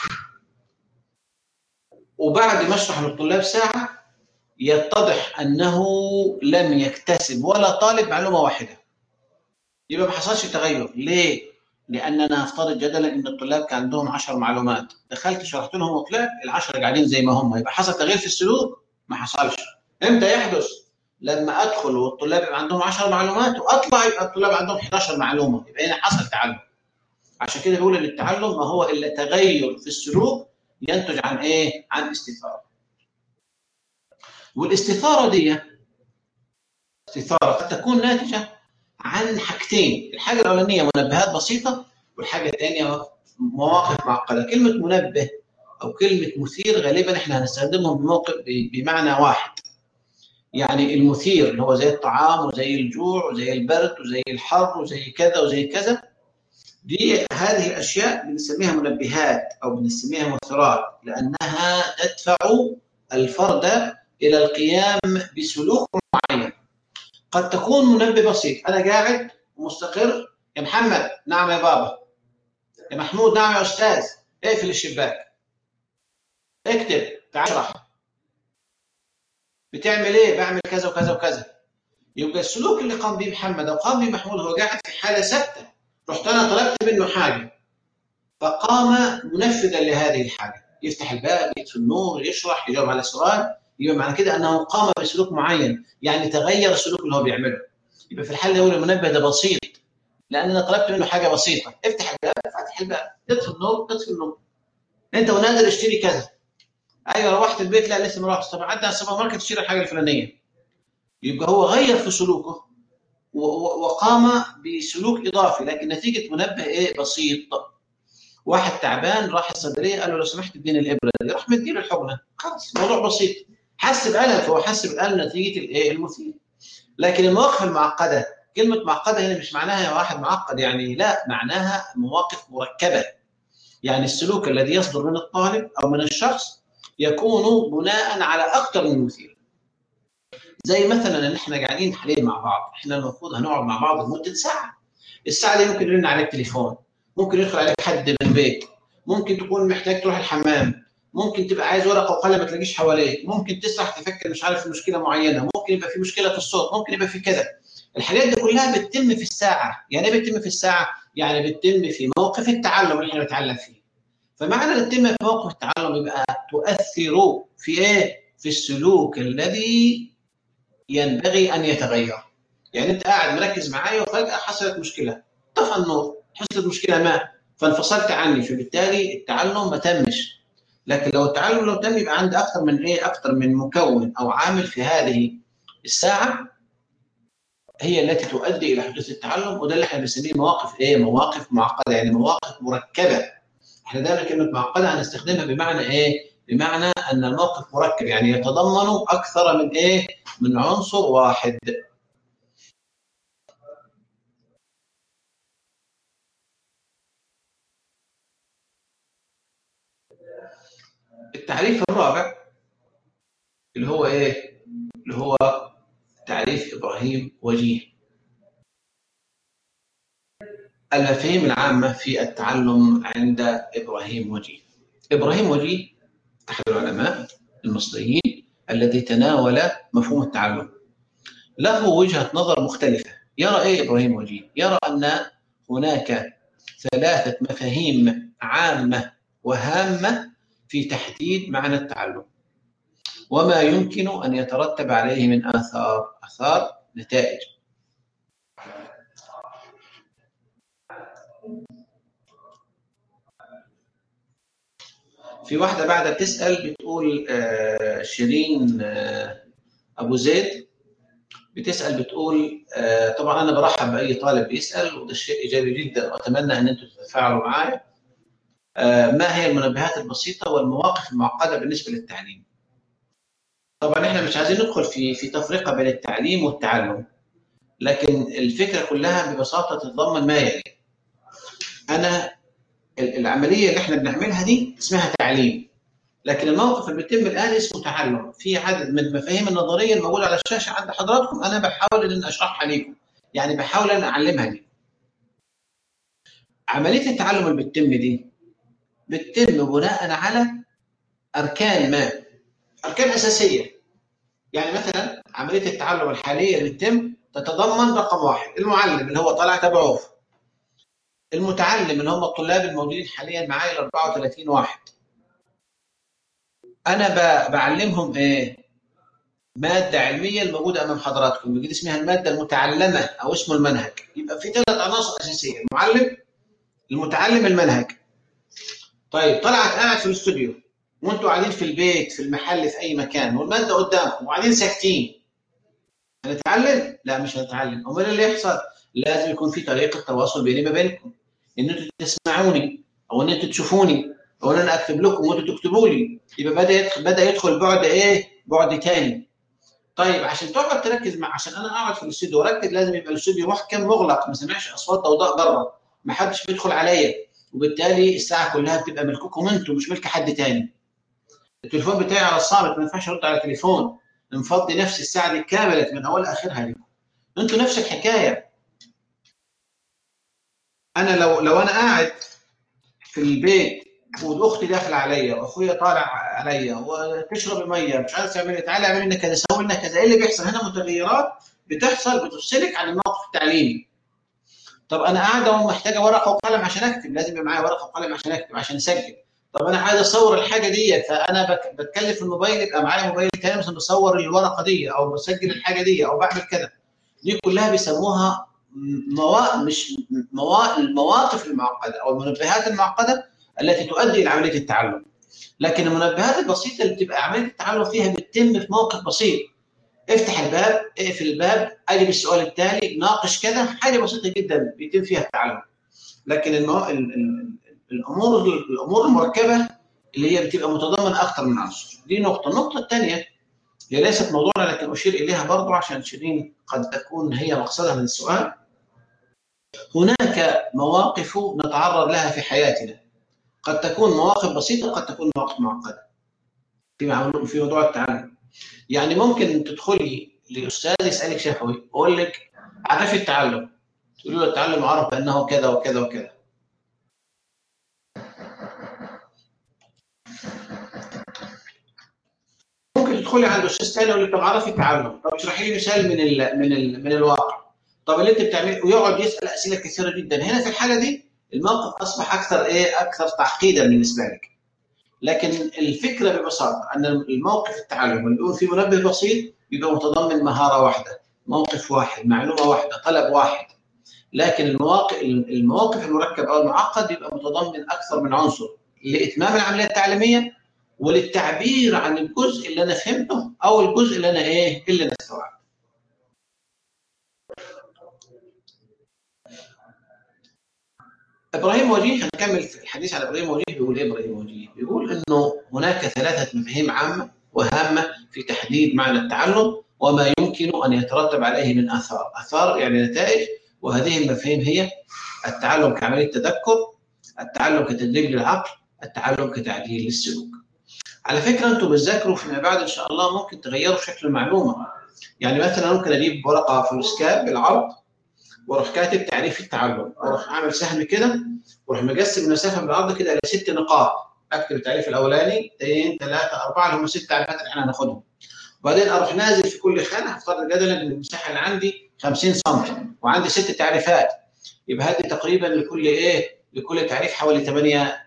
وبعد ما اشرح للطلاب ساعه يتضح انه لم يكتسب ولا طالب معلومه واحده. يبقى ما حصلش تغير، ليه؟ لاننا نفترض جدلا ان الطلاب كان عندهم 10 معلومات، دخلت شرحت لهم وطلعت ال10 قاعدين زي ما هم، يبقى حصل تغيير في السلوك؟ ما حصلش. امتى يحدث؟ لما ادخل والطلاب يبقى عندهم 10 معلومات واطلع يبقى الطلاب عندهم 11 معلومه، يبقى هنا حصل تعلم. عشان كده بيقول ان التعلم ما هو الا تغير في السلوك ينتج عن ايه؟ عن استثاره. والاستثاره دي استثاره قد تكون ناتجه عن حاجتين، الحاجه الاولانيه منبهات بسيطه والحاجه الثانيه مواقف معقده، كلمه منبه او كلمه مثير غالبا احنا هنستخدمهم بموقف بمعنى واحد. يعني المثير اللي هو زي الطعام وزي الجوع وزي البرد وزي الحر وزي كذا وزي كذا دي هذه الاشياء بنسميها منبهات او بنسميها مثيرات لانها تدفع الفرد الى القيام بسلوك معين قد تكون منبه بسيط انا قاعد مستقر يا محمد نعم يا بابا يا محمود نعم يا استاذ اقفل الشباك اكتب تعال اشرح بتعمل ايه بعمل كذا وكذا وكذا يبقى السلوك اللي قام به محمد او قام به محمود هو قاعد في حاله ثابته رحت انا طلبت منه حاجه فقام منفذا لهذه الحاجه يفتح الباب يطفي النور يشرح يجاوب على سؤال يبقى معنى كده انه قام بسلوك معين يعني تغير السلوك اللي هو بيعمله يبقى في الحاله الاولى المنبه ده بسيط لان انا طلبت منه حاجه بسيطه افتح الباب فتح الباب اطفي النور اطفي النور انت ونادر اشتري كذا ايوه روحت البيت لا لسه ما روحتش طب عدى على السوبر ماركت اشتري الحاجه الفلانيه يبقى هو غير في سلوكه وقام بسلوك اضافي لكن نتيجه منبه ايه بسيط واحد تعبان راح الصيدليه قال له لو سمحت اديني الابره دي راح مديله الحقنه خلاص الموضوع بسيط حس بالم فهو حس بالم نتيجه الايه المثير لكن المواقف المعقده كلمه معقده هنا مش معناها واحد معقد يعني لا معناها مواقف مركبه يعني السلوك الذي يصدر من الطالب او من الشخص يكون بناء على اكثر من مثير زي مثلا ان احنا قاعدين حاليا مع بعض احنا المفروض هنقعد مع بعض لمده ساعه الساعه دي ممكن يرن عليك تليفون ممكن يدخل عليك حد من البيت ممكن تكون محتاج تروح الحمام ممكن تبقى عايز ورقه وقلم ما تلاقيش حواليك ممكن تسرح تفكر مش عارف في مشكله معينه ممكن يبقى في مشكله في الصوت ممكن يبقى في كذا الحاجات دي كلها بتتم في الساعه يعني ايه بتتم في الساعه يعني بتتم في موقف التعلم اللي احنا بنتعلم فيه فمعنى ان تتم في موقف التعلم يبقى تؤثر في ايه في السلوك الذي ينبغي ان يتغير يعني انت قاعد مركز معايا وفجاه حصلت مشكله طفى النور حصلت مشكله ما فانفصلت عني فبالتالي التعلم ما تمش لكن لو التعلم لو تم يبقى عندي اكثر من ايه اكثر من مكون او عامل في هذه الساعه هي التي تؤدي الى حدوث التعلم وده اللي احنا بنسميه مواقف ايه مواقف معقده يعني مواقف مركبه احنا دايما كلمه معقده هنستخدمها بمعنى ايه بمعنى ان الموقف مركب يعني يتضمن اكثر من ايه من عنصر واحد التعريف الرابع اللي هو ايه اللي هو تعريف ابراهيم وجيه المفاهيم العامه في التعلم عند ابراهيم وجيه ابراهيم وجيه احد العلماء المصريين الذي تناول مفهوم التعلم له وجهه نظر مختلفه يرى ايه ابراهيم وجيه يرى ان هناك ثلاثه مفاهيم عامة وهامة في تحديد معنى التعلم وما يمكن أن يترتب عليه من آثار آثار نتائج في واحدة بعد بتسأل بتقول آه، شيرين آه، أبو زيد بتسأل بتقول آه، طبعا أنا برحب بأي طالب بيسأل وده شيء إيجابي جدا وأتمنى أن أنتم تتفاعلوا معايا آه، ما هي المنبهات البسيطة والمواقف المعقدة بالنسبة للتعليم؟ طبعا احنا مش عايزين ندخل في في تفرقة بين التعليم والتعلم لكن الفكرة كلها ببساطة تتضمن ما يلي أنا ال- العملية اللي احنا بنعملها دي اسمها تعليم لكن الموقف اللي بيتم الآن اسمه تعلم في عدد من المفاهيم النظرية الموجودة على الشاشة عند حضراتكم أنا بحاول إن أشرحها لكم يعني بحاول أن أعلمها لكم عملية التعلم اللي بتتم دي بتتم بناء على أركان ما أركان أساسية يعني مثلا عملية التعلم الحالية اللي بتتم تتضمن رقم واحد المعلم اللي هو طالع تبعوف المتعلم اللي هم الطلاب الموجودين حاليا معايا ال 34 واحد انا ب- بعلمهم ايه ماده علميه الموجوده امام حضراتكم بيجي اسمها الماده المتعلمه او اسمه المنهج يبقى في ثلاث عناصر اساسيه المعلم المتعلم المنهج طيب طلعت قاعد في الاستوديو وانتوا قاعدين في البيت في المحل في اي مكان والماده قدامكم وقاعدين ساكتين هنتعلم؟ لا مش هنتعلم امال اللي يحصل لازم يكون في طريقه تواصل بيني وبينكم ان انتوا تسمعوني او ان انتوا تشوفوني او ان انا اكتب لكم وانتوا تكتبوا لي يبقى بدا يدخل بدا يدخل بعد ايه؟ بعد تاني طيب عشان تقعد تركز مع عشان انا اقعد في الاستوديو واركز لازم يبقى الاستوديو محكم مغلق ما سمعش اصوات ضوضاء بره ما حدش بيدخل عليا وبالتالي الساعه كلها بتبقى ملككم انتوا مش ملك حد تاني التليفون بتاعي على الصامت ما ينفعش ارد على التليفون مفضي نفس الساعه دي كامله من اول لاخرها لكم انتوا نفس الحكايه انا لو لو انا قاعد في البيت واختي داخله عليا واخويا طالع عليا وتشرب ميه مش عارف تعمل إيه، تعالى اعمل لنا كذا سوي لنا كذا ايه اللي بيحصل هنا متغيرات بتحصل بتفصلك عن الموقف التعليمي طب انا قاعده ومحتاجه ورقه وقلم عشان اكتب لازم يبقى معايا ورقه وقلم عشان اكتب عشان اسجل طب انا عايز اصور الحاجه دي فانا بك- بتكلم في الموبايل يبقى معايا موبايل تاني مثلا بصور الورقه دي او بسجل الحاجه دي او بعمل كذا دي كلها بيسموها موا... مش موا... المواقف المعقده او المنبهات المعقده التي تؤدي الى عمليه التعلم لكن المنبهات البسيطه اللي بتبقى عمليه التعلم فيها بتتم في موقف بسيط افتح الباب اقفل الباب اجيب السؤال التالي ناقش كذا حاجه بسيطه جدا بيتم فيها التعلم لكن المو... ال... ال... الامور الامور المركبه اللي هي بتبقى متضمنه اكثر من عنصر دي نقطه النقطه الثانيه هي ليست موضوعنا لكن اشير اليها برضو عشان شيرين قد تكون هي مقصدها من السؤال هناك مواقف نتعرض لها في حياتنا قد تكون مواقف بسيطه قد تكون مواقف معقده في معلوم- في موضوع التعلم يعني ممكن تدخلي لاستاذ يسالك شفوي يقول لك عرفي التعلم تقولي له التعلم عرف بانه كذا وكذا وكذا ممكن تدخلي عند استاذ ثاني يقول لك طب عرفي التعلم طب اشرحي لي مثال من ال من ال من الواقع طب اللي انت بتعمله ويقعد يسال اسئله كثيره جدا هنا في الحاله دي الموقف اصبح اكثر ايه اكثر تعقيدا بالنسبه لك لكن الفكره ببساطه ان الموقف التعلم اللي يكون فيه منبه بسيط بيبقى متضمن مهاره واحده موقف واحد معلومه واحده طلب واحد لكن المواقف المواقف المركب او المعقد بيبقى متضمن اكثر من عنصر لاتمام العمليه التعليميه وللتعبير عن الجزء اللي انا فهمته او الجزء اللي انا ايه اللي انا استوعبته ابراهيم وجيه هنكمل في الحديث عن ابراهيم وجيه بيقول ايه ابراهيم وجيه؟ بيقول انه هناك ثلاثه مفاهيم عامه وهامه في تحديد معنى التعلم وما يمكن ان يترتب عليه من اثار، اثار يعني نتائج وهذه المفاهيم هي التعلم كعمليه تذكر، التعلم كتدريب للعقل، التعلم كتعديل للسلوك. على فكره انتم بتذاكروا فيما بعد ان شاء الله ممكن تغيروا شكل المعلومه. يعني مثلا ممكن اجيب ورقه فلوسكاب بالعرض واروح كاتب تعريف التعلم واروح اعمل سهم كده واروح مقسم المسافه بالعرض كده الى ست نقاط اكتب التعريف الاولاني اثنين ثلاثه اربعه اللي هم ست تعريفات اللي احنا هناخدهم وبعدين اروح نازل في كل خانه هفترض جدلا ان المساحه اللي عندي 50 سم وعندي ست تعريفات يبقى هذه تقريبا لكل ايه؟ لكل تعريف حوالي 8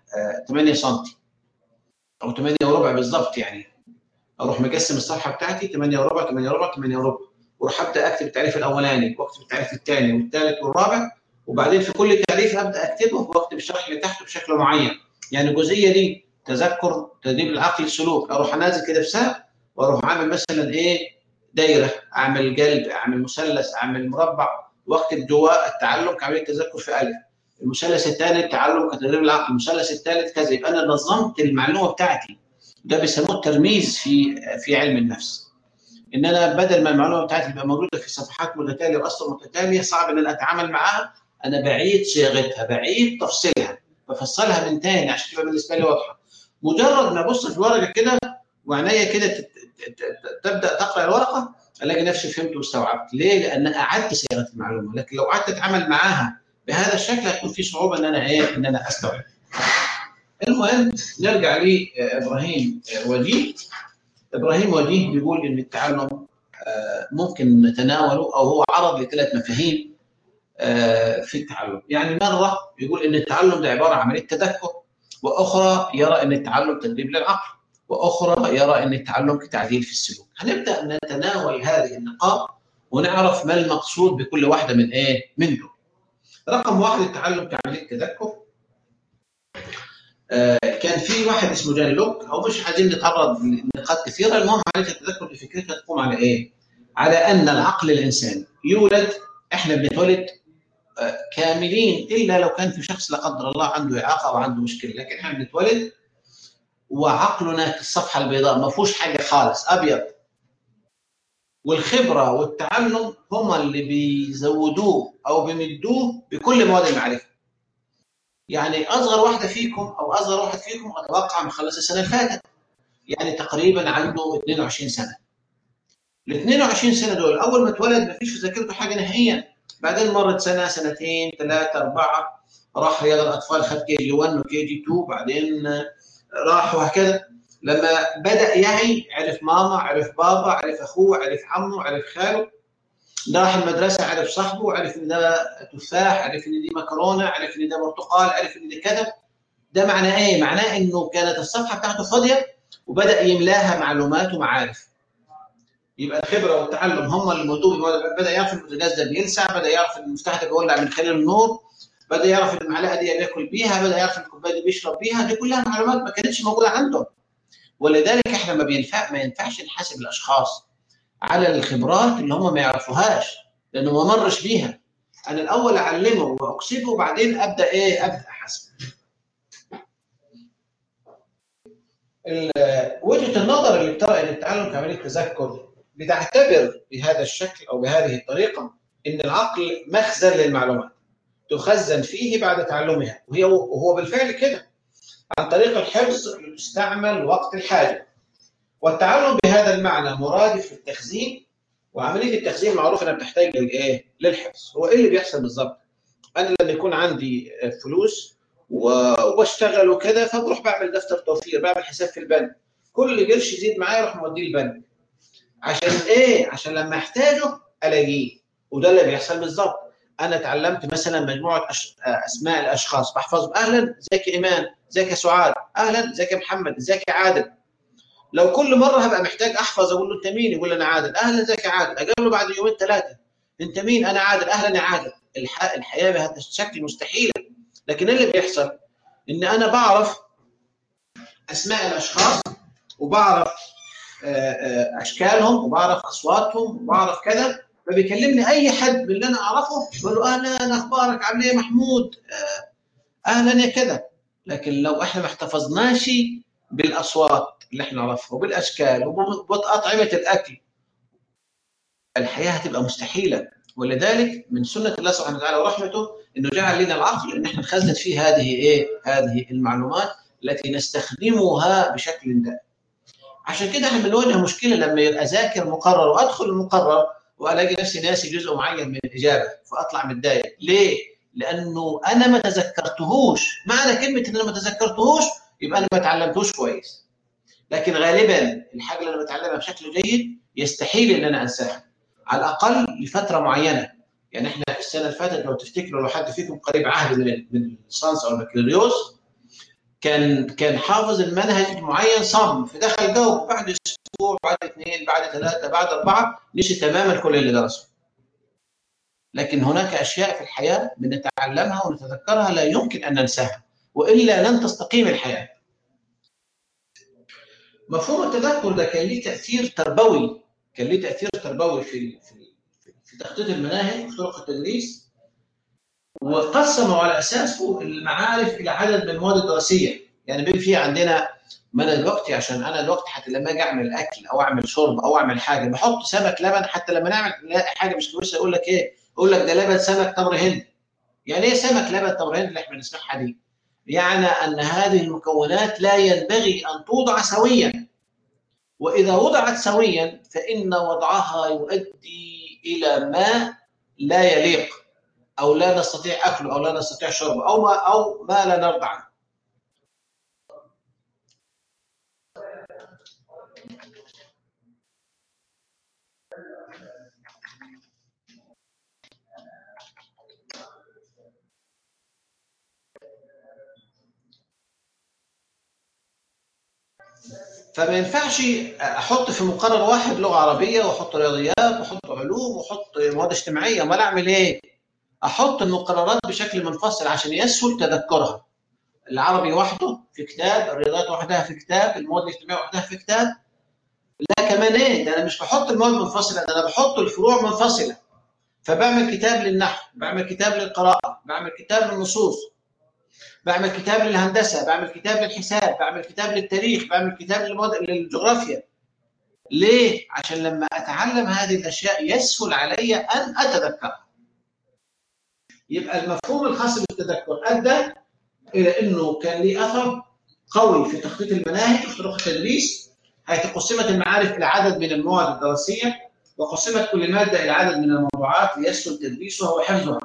آه 8 سم او 8 وربع بالظبط يعني اروح مقسم الصفحه بتاعتي 8 وربع 8 وربع 8 وربع واروح ابدا اكتب التعريف الاولاني واكتب التعريف الثاني والثالث والرابع وبعدين في كل تعريف ابدا اكتبه واكتب الشرح اللي تحته بشكل معين يعني الجزئيه دي تذكر تدريب العقل السلوك اروح انازل كده في سهم واروح عامل مثلا ايه دايره اعمل قلب اعمل مثلث اعمل مربع واكتب جواه التعلم كعمليه تذكر في الف المثلث الثاني التعلم كتدريب العقل المثلث الثالث كذا يبقى انا نظمت المعلومه بتاعتي ده بيسموه الترميز في في علم النفس ان انا بدل ما المعلومه بتاعتي تبقى موجوده في صفحات متتاليه واسطر متتاليه صعب ان انا اتعامل معاها انا بعيد صياغتها بعيد تفصيلها بفصلها من تاني عشان تبقى بالنسبه لي واضحه مجرد ما ابص في الورقه كده وعينيا كده تبدا تقرا الورقه الاقي نفسي فهمت واستوعبت ليه؟ لان اعدت صياغه المعلومه لكن لو قعدت اتعامل معاها بهذا الشكل هيكون في صعوبه ان انا ايه ان انا استوعب المهم نرجع لابراهيم وجيه ابراهيم وجيه بيقول ان التعلم ممكن نتناوله او هو عرض لثلاث مفاهيم في التعلم يعني مره يقول ان التعلم ده عباره عن عمليه تذكر واخرى يرى ان التعلم تدريب للعقل واخرى يرى ان التعلم كتعديل في السلوك هنبدا نتناول هذه النقاط ونعرف ما المقصود بكل واحده من ايه من دول رقم واحد التعلم كعمليه تذكر آه كان في واحد اسمه جاني لوك او مش عايزين نتعرض لنقاط كثيره المهم عمليه التذكر فكرتها تقوم على ايه؟ على ان العقل الانساني يولد احنا بنتولد آه كاملين الا لو كان في شخص لا قدر الله عنده اعاقه او عنده مشكله لكن احنا بنتولد وعقلنا كالصفحه البيضاء ما فيهوش حاجه خالص ابيض والخبره والتعلم هما اللي بيزودوه او بيمدوه بكل مواد المعرفه يعني اصغر واحده فيكم او اصغر واحد فيكم اتوقع مخلص السنه اللي فاتت يعني تقريبا عنده 22 سنه ال 22 سنه دول اول ما اتولد ما فيش في ذاكرته حاجه نهائيا بعدين مرت سنه سنتين ثلاثه اربعه راح رياض الاطفال خد كي جي 1 وكي جي 2 بعدين راح وهكذا لما بدا يعي عرف ماما عرف بابا عرف اخوه عرف عمه عرف خاله راح المدرسه عرف صاحبه عرف ان ده تفاح عرف ان دي مكرونه عرف ان ده برتقال عرف ان ده كذا ده معناه ايه؟ معناه انه كانت الصفحه بتاعته فاضيه وبدا يملاها معلومات ومعارف يبقى الخبره والتعلم هم اللي موجودين بدا يعرف البوتاجاز ده بيلسع بدا يعرف المفتاح ده بيولع من خلال النور بدا يعرف المعلقه دي بياكل بيها بدا يعرف الكوبايه دي بيشرب بيها دي كلها معلومات ما كانتش موجوده عنده ولذلك احنا ما بينفع ما ينفعش نحاسب الاشخاص على الخبرات اللي هم ما يعرفوهاش لانه ما مرش بيها انا الاول اعلمه واكسبه وبعدين ابدا ايه ابدا احاسبه وجهه النظر اللي بترى ان التعلم كعمليه تذكر بتعتبر بهذا الشكل او بهذه الطريقه ان العقل مخزن للمعلومات تخزن فيه بعد تعلمها وهي وهو بالفعل كده عن طريق الحفظ اللي تستعمل وقت الحاجه والتعلم بهذا المعنى مرادف للتخزين وعمليه التخزين معروف انها بتحتاج للايه؟ للحفظ هو ايه اللي بيحصل بالظبط؟ انا لما يكون عندي فلوس واشتغل وكذا فبروح بعمل دفتر توفير بعمل حساب في البنك كل قرش يزيد معايا اروح موديه البنك عشان ايه؟ عشان لما احتاجه الاقيه وده اللي بيحصل بالظبط انا اتعلمت مثلا مجموعه أش... اسماء الاشخاص بحفظهم اهلا ازيك يا ايمان ازيك يا سعاد اهلا ازيك يا محمد ازيك يا عادل لو كل مره هبقى محتاج احفظ اقول له انت مين يقول انا عادل اهلا ازيك يا عادل اقابله بعد يومين ثلاثه انت مين انا عادل اهلا يا عادل الح... الحياه بهذا الشكل مستحيله لكن اللي بيحصل ان انا بعرف اسماء الاشخاص وبعرف اشكالهم وبعرف اصواتهم وبعرف كذا فبيكلمني اي حد من اللي انا اعرفه بقول له اهلا اخبارك عامل ايه محمود اهلا يا كذا لكن لو احنا ما احتفظناش بالاصوات اللي احنا نعرفها وبالاشكال وباطعمه الاكل الحياه هتبقى مستحيله ولذلك من سنه الله سبحانه وتعالى ورحمته انه جعل لنا العقل ان احنا نخزن فيه هذه ايه؟ هذه المعلومات التي نستخدمها بشكل دائم. عشان كده احنا بنواجه مشكله لما اذاكر مقرر وادخل المقرر والاقي نفسي ناسي جزء معين من الاجابه فاطلع متضايق، ليه؟ لانه انا ما تذكرتهوش، معنى كلمه ان انا ما تذكرتهوش يبقى انا ما تعلمتوش كويس. لكن غالبا الحاجه اللي انا بتعلمها بشكل جيد يستحيل ان انا انساها. على الاقل لفتره معينه. يعني احنا السنه اللي فاتت لو تفتكروا لو حد فيكم قريب عهد من من الليسانس او البكالوريوس كان كان حافظ المنهج معين صم فدخل جاوب بعد اسبوع بعد اثنين بعد ثلاثه بعد اربعه نسي تماما كل اللي درسه لكن هناك اشياء في الحياه بنتعلمها ونتذكرها لا يمكن ان ننساها والا لن تستقيم الحياه مفهوم التذكر ده كان ليه تاثير تربوي كان ليه تاثير تربوي في في في تخطيط المناهج وفي طرق التدريس وقسموا على اساسه المعارف الى عدد من المواد الدراسيه يعني بيبقى في عندنا ما انا دلوقتي عشان انا دلوقتي حتى لما اجي اعمل اكل او اعمل شرب او اعمل حاجه بحط سمك لبن حتى لما نعمل نلاقي حاجه مش كويسه يقول لك ايه؟ يقول لك ده لبن سمك تمر هند. يعني ايه سمك لبن تمر هند اللي احنا بنسمعها دي؟ يعني ان هذه المكونات لا ينبغي ان توضع سويا. واذا وضعت سويا فان وضعها يؤدي الى ما لا يليق او لا نستطيع اكله او لا نستطيع شربه او ما او ما لا نرضى عنه. فما ينفعش احط في مقرر واحد لغه عربيه واحط رياضيات واحط علوم واحط مواد اجتماعيه امال اعمل ايه؟ احط المقررات بشكل منفصل عشان يسهل تذكرها. العربي وحده في كتاب، الرياضيات وحدها في كتاب، المواد الاجتماعيه وحدها في كتاب. لا كمان ايه؟ ده انا مش بحط المواد منفصله ده انا بحط الفروع منفصله. فبعمل كتاب للنحو، بعمل كتاب للقراءه، بعمل كتاب للنصوص، بعمل كتاب للهندسه بعمل كتاب للحساب بعمل كتاب للتاريخ بعمل كتاب للمود... للجغرافيا ليه عشان لما اتعلم هذه الاشياء يسهل علي ان اتذكرها يبقى المفهوم الخاص بالتذكر ادى الى انه كان لي اثر قوي في تخطيط المناهج وفي طرق التدريس حيث قسمت المعارف الى عدد من المواد الدراسيه وقسمت كل ماده الى عدد من الموضوعات ليسهل تدريسها وحفظها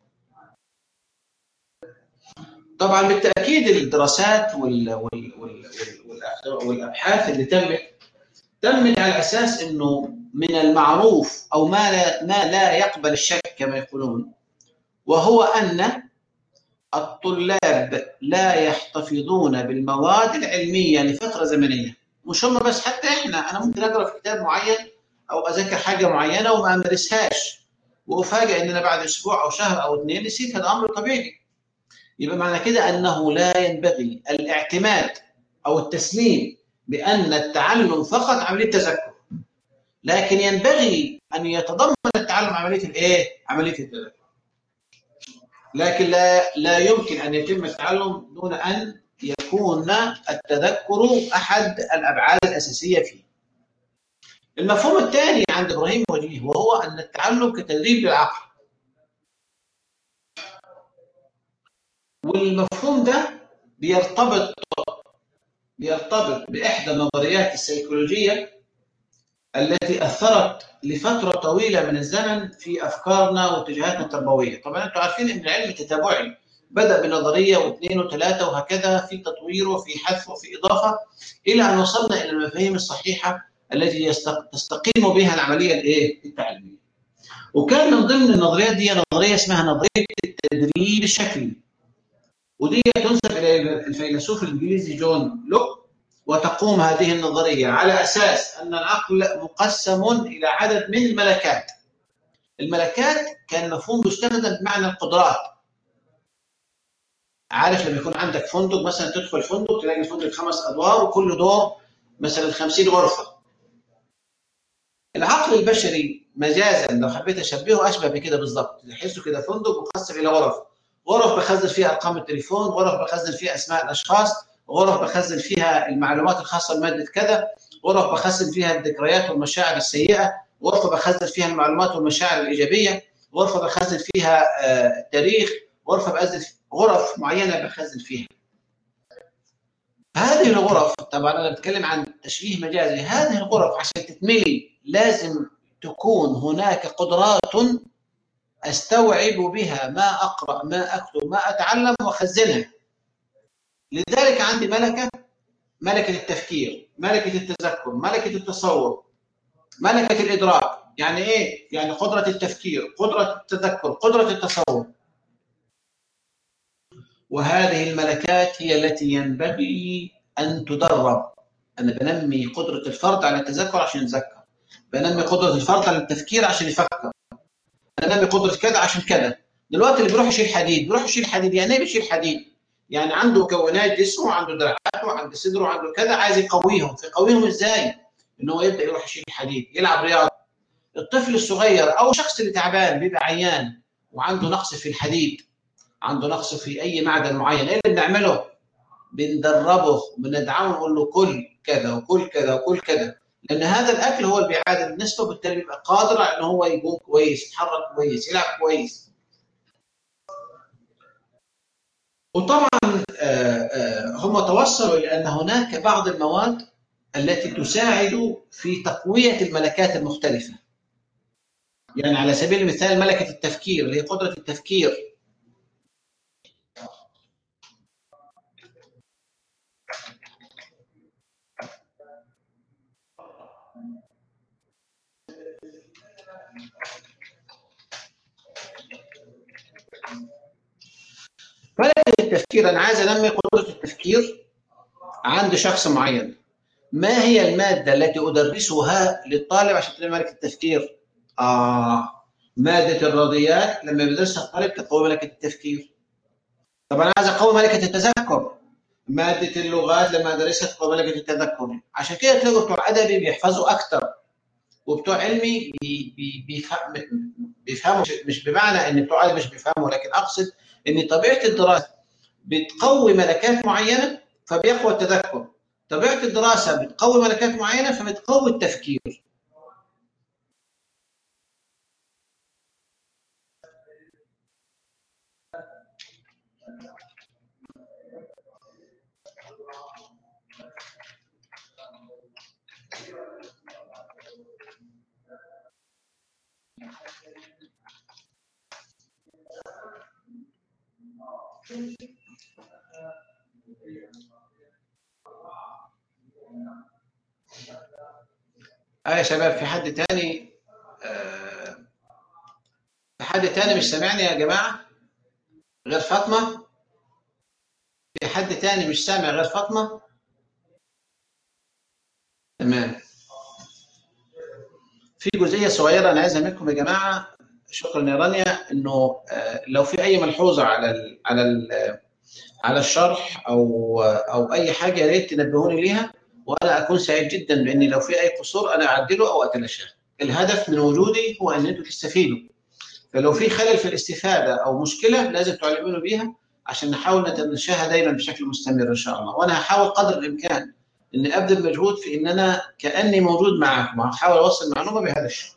طبعا بالتاكيد الدراسات وال وال وال وال والابحاث اللي تمت تمت على اساس انه من المعروف او ما لا ما لا يقبل الشك كما يقولون وهو ان الطلاب لا يحتفظون بالمواد العلميه لفتره زمنيه مش هم بس حتى احنا انا ممكن اقرا في كتاب معين او اذاكر حاجه معينه وما امارسهاش وافاجئ ان انا بعد اسبوع او شهر او اثنين نسيت هذا امر طبيعي يبقى معنى كده انه لا ينبغي الاعتماد او التسليم بان التعلم فقط عمليه تذكر لكن ينبغي ان يتضمن التعلم عمليه الايه؟ عمليه التذكر لكن لا لا يمكن ان يتم التعلم دون ان يكون التذكر احد الابعاد الاساسيه فيه. المفهوم الثاني عند ابراهيم وجيه وهو ان التعلم كتدريب للعقل. والمفهوم ده بيرتبط بيرتبط باحدى النظريات السيكولوجيه التي اثرت لفتره طويله من الزمن في افكارنا واتجاهاتنا التربويه، طبعا انتم عارفين ان العلم تتابعي بدا بنظريه واثنين وثلاثه وهكذا في تطوير وفي حذف وفي اضافه الى ان وصلنا الى المفاهيم الصحيحه التي تستقيم بها العمليه الايه؟ التعليميه. وكان من ضمن النظريات دي نظريه اسمها نظريه التدريب الشكلي. ودي تنسب الى الفيلسوف الانجليزي جون لوك وتقوم هذه النظريه على اساس ان العقل مقسم الى عدد من الملكات. الملكات كان مفهوم بيستخدم بمعنى القدرات. عارف لما يكون عندك فندق مثلا تدخل فندق تلاقي الفندق خمس ادوار وكل دور مثلا 50 غرفه. العقل البشري مجازا لو حبيت اشبهه اشبه بكده بالظبط تحسه كده فندق مقسم الى غرف غرف بخزن فيها ارقام التليفون غرف بخزن فيها اسماء الاشخاص غرف بخزن فيها المعلومات الخاصه بماده كذا غرف بخزن فيها الذكريات والمشاعر السيئه غرفه بخزن فيها المعلومات والمشاعر الايجابيه غرفه بخزن فيها التاريخ غرفه بخزن غرف معينه بخزن فيها هذه الغرف طبعا انا بتكلم عن تشبيه مجازي هذه الغرف عشان تتملي لازم تكون هناك قدرات استوعب بها ما اقرا ما اكتب ما اتعلم واخزنها لذلك عندي ملكه ملكه التفكير ملكه التذكر ملكه التصور ملكه الادراك يعني ايه يعني قدره التفكير قدره التذكر قدره التصور وهذه الملكات هي التي ينبغي أن تدرب أنا بنمي قدرة الفرد على التذكر عشان يتذكر بنمي قدرة الفرد على التفكير عشان يفكر بنمي قدرة كذا عشان كذا دلوقتي اللي بيروح يشيل حديد بيروح يشيل حديد يعني ايه بيشيل حديد؟ يعني عنده مكونات جسمه وعنده دراعاته وعنده صدره وعنده كذا عايز يقويهم فيقويهم ازاي؟ ان هو يبدا يروح يشيل حديد يلعب رياضه الطفل الصغير او الشخص اللي تعبان بيبقى عيان وعنده نقص في الحديد عنده نقص في اي معدن معين ايه اللي بنعمله؟ بندربه بندعمه نقول له كل كذا وكل كذا وكل كذا لان هذا الاكل هو اللي بيعادل النسبه وبالتالي بيبقى قادر على ان هو يقوم كويس يتحرك كويس يلعب كويس وطبعا آه، آه، هم توصلوا الى ان هناك بعض المواد التي تساعد في تقويه الملكات المختلفه يعني على سبيل المثال ملكه التفكير اللي هي قدره التفكير التفكير انا عايز انمي قدره التفكير عند شخص معين ما هي الماده التي ادرسها للطالب عشان تنمي ملكه التفكير اه ماده الرياضيات لما بيدرسها الطالب تقوي ملكه التفكير طب انا عايز اقوي ملكه التذكر ماده اللغات لما ادرسها تقوي ملكه التذكر عشان كده تلاقوا بتوع ادبي بيحفظوا اكتر وبتوع علمي بي بي بيفهم بيفهموا مش بمعنى ان بتوع علم مش بيفهموا لكن اقصد ان طبيعه الدراسه بتقوي ملكات معينه فبيقوى التذكر طبيعه الدراسه بتقوي ملكات معينه فبتقوي التفكير اه يا شباب في حد تاني آه في حد تاني مش سامعني يا جماعة غير فاطمة في حد تاني مش سامع غير فاطمة تمام في جزئية صغيرة أنا عايزها منكم يا جماعة شكرا يا رانيا إنه آه لو في أي ملحوظة على ال على ال على الشرح أو أو أي حاجة يا ريت تنبهوني ليها وانا اكون سعيد جدا باني لو في اي قصور انا اعدله او اتلاشاه. الهدف من وجودي هو ان انتم تستفيدوا. فلو في خلل في الاستفاده او مشكله لازم تعلموني بيها عشان نحاول نتلاشاها دايما بشكل مستمر ان شاء الله، وانا هحاول قدر الامكان اني ابذل مجهود في ان انا كاني موجود معاكم، هحاول اوصل معلومه بهذا الشكل.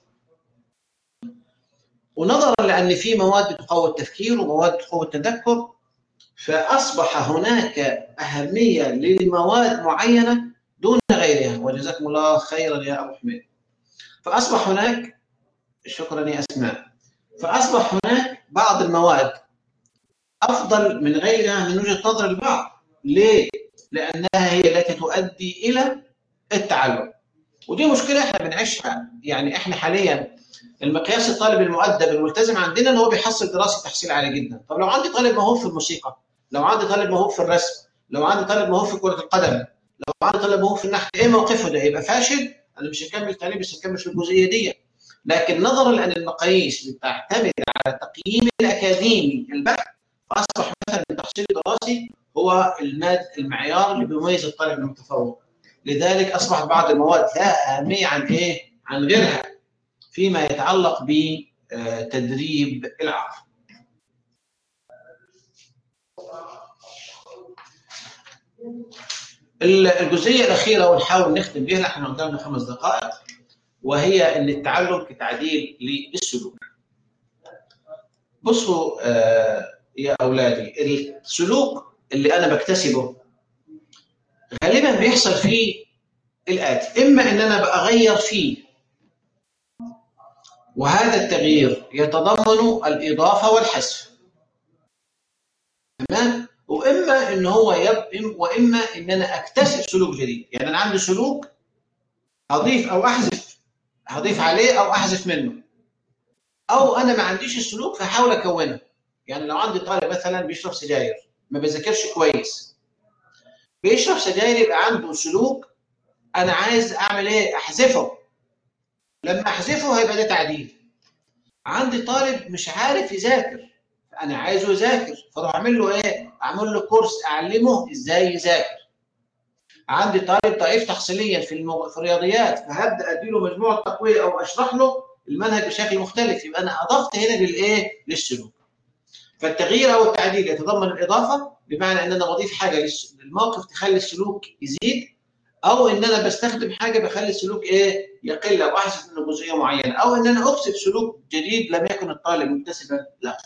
ونظرا لان في مواد بتقوي التفكير ومواد بتقوي التذكر فاصبح هناك اهميه لمواد معينه دون غيرها وجزاكم الله خيرا يا ابو حميد فاصبح هناك شكرا يا اسماء فاصبح هناك بعض المواد افضل من غيرها من وجهه نظر البعض ليه؟ لانها هي التي تؤدي الى التعلم ودي مشكله احنا بنعيشها يعني احنا حاليا المقياس الطالب المؤدب الملتزم عندنا ان هو بيحصل دراسه تحصيل عالي جدا طب لو عندي طالب موهوب في الموسيقى لو عندي طالب موهوب في الرسم لو عندي طالب موهوب في كره القدم لو عندي طالب موهوب في النحو ايه موقفه ده يبقى فاشل انا مش هكمل تعليم بس هكمل في الجزئيه دي لكن نظرا لان المقاييس بتعتمد على تقييم الاكاديمي البحث فاصبح مثلا التحصيل الدراسي هو الماد المعيار اللي بيميز الطالب المتفوق لذلك اصبح بعض المواد لها اهميه عن ايه؟ عن غيرها فيما يتعلق بتدريب العقل الجزئيه الاخيره ونحاول نختم بها احنا قدامنا خمس دقائق وهي ان التعلم كتعديل للسلوك. بصوا آه يا اولادي السلوك اللي انا بكتسبه غالبا بيحصل فيه الاتي اما ان انا بغير فيه وهذا التغيير يتضمن الاضافه والحذف تمام واما ان هو يب واما ان انا اكتسب سلوك جديد يعني انا عندي سلوك هضيف او احذف هضيف عليه او احذف منه او انا ما عنديش السلوك فاحاول اكونه يعني لو عندي طالب مثلا بيشرب سجاير ما بيذاكرش كويس بيشرب سجاير يبقى عنده سلوك انا عايز اعمل ايه احذفه لما احذفه هيبقى ده تعديل عندي طالب مش عارف يذاكر انا عايزه يذاكر فاروح اعمل له ايه اعمل له كورس اعلمه ازاي يذاكر عندي طالب ضعيف تحصيليا في المو... في الرياضيات فهبدا اديله مجموعه تقويه او اشرح له المنهج بشكل مختلف يبقى انا اضفت هنا للايه للسلوك فالتغيير او التعديل يتضمن الاضافه بمعنى ان انا بضيف حاجه للموقف تخلي السلوك يزيد او ان انا بستخدم حاجه بخلي السلوك ايه يقل او احذف منه جزئيه معينه او ان انا اكسب سلوك جديد لم يكن الطالب مكتسبا لا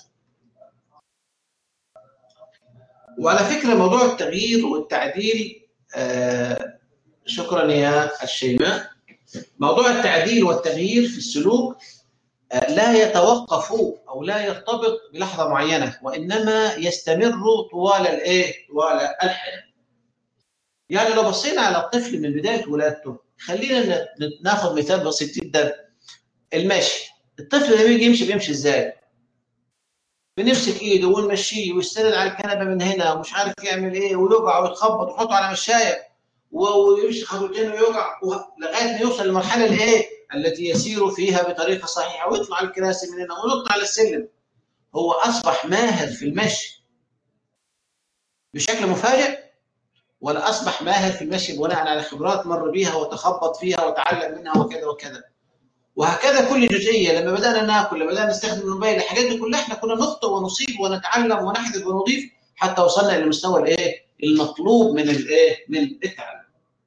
وعلى فكره موضوع التغيير والتعديل آه شكرا يا الشيماء موضوع التعديل والتغيير في السلوك آه لا يتوقف او لا يرتبط بلحظه معينه وانما يستمر طوال الايه طوال الحياه يعني لو بصينا على الطفل من بدايه ولادته خلينا ناخذ مثال بسيط جدا المشي الطفل لما يجي يمشي بيمشي ازاي بنمسك ايده ونمشيه ويستند على الكنبه من هنا ومش عارف يعمل ايه ويقع ويتخبط ويحطه على مشايه ويمشي خطوتين ويقع لغايه ما يوصل للمرحله الايه التي يسير فيها بطريقه صحيحه ويطلع الكراسي من هنا وينط على السلم هو اصبح ماهر في المشي بشكل مفاجئ ولا اصبح ماهر في المشي بناء على خبرات مر بيها وتخبط فيها وتعلم منها وكذا وكذا وهكذا كل جزئيه لما بدانا ناكل لما بدانا نستخدم الموبايل الحاجات دي كلها احنا كنا نخطئ ونصيب ونتعلم ونحذف ونضيف حتى وصلنا الى المستوى الايه المطلوب من الايه من التعلم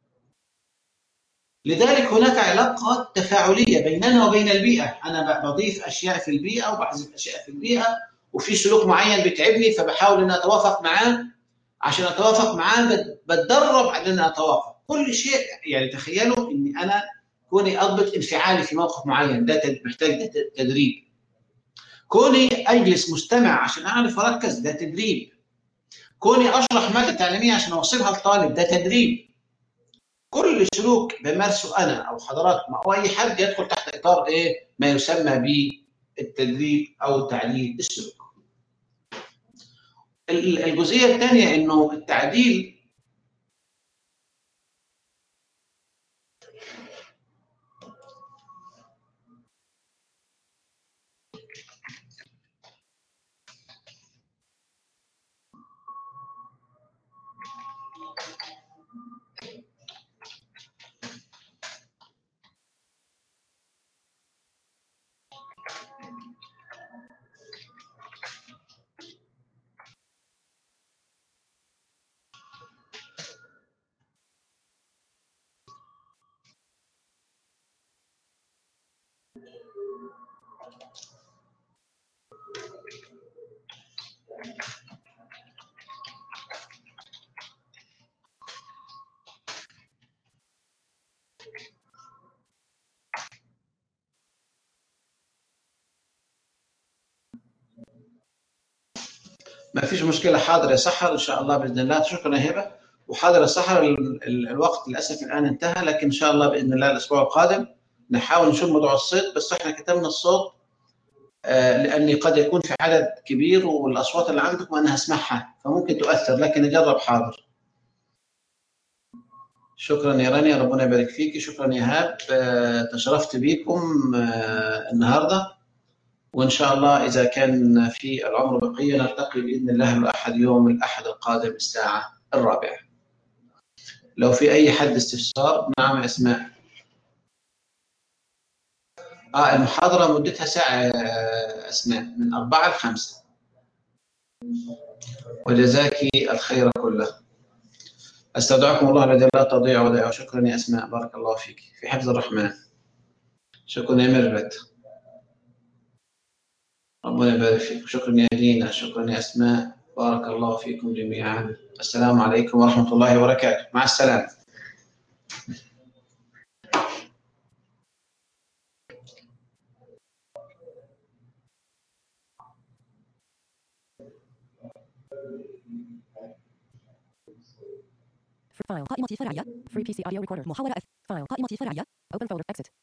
لذلك هناك علاقات تفاعليه بيننا وبين البيئه انا بضيف اشياء في البيئه وبحذف اشياء في البيئه وفي سلوك معين بيتعبني فبحاول ان اتوافق معاه عشان اتوافق معاه بتدرب على ان اتوافق كل شيء يعني تخيلوا اني انا كوني اضبط انفعالي في موقف معين ده محتاج تدريب كوني اجلس مستمع عشان اعرف اركز ده تدريب كوني اشرح ماده تعليميه عشان اوصلها للطالب ده تدريب كل سلوك بمارسه انا او حضراتكم او اي حد يدخل تحت اطار ايه ما يسمى بالتدريب او تعديل السلوك الجزئيه الثانيه انه التعديل ما فيش مشكله حاضر يا سحر ان شاء الله باذن الله شكرا يا هبه وحاضر يا سحر الوقت للاسف الان انتهى لكن ان شاء الله باذن الله الاسبوع القادم نحاول نشوف موضوع الصوت بس احنا كتبنا الصوت آه لاني قد يكون في عدد كبير والاصوات اللي عندكم انا هسمعها فممكن تؤثر لكن نجرب حاضر شكرا يا رانيا ربنا يبارك فيك شكرا يا هاب آه تشرفت بيكم آه النهارده وان شاء الله اذا كان في العمر بقيه نلتقي باذن الله الاحد يوم الاحد القادم الساعه الرابعه. لو في اي حد استفسار نعم اسماء. اه المحاضره مدتها ساعه اسماء من أربعة لخمسة. وجزاك الخير كله. استودعكم الله الذي لا تضيع ودائعه شكرا يا اسماء بارك الله فيك في حفظ الرحمن. شكرا يا ميرفت. ربنا يبارك فيكم شكرا يا دينا شكرا يا اسماء بارك الله فيكم جميعا السلام عليكم ورحمه الله وبركاته مع السلامه فايل قائمة فرعية Free PC Audio Recorder محاولة F فايل قائمة فرعية Open folder Exit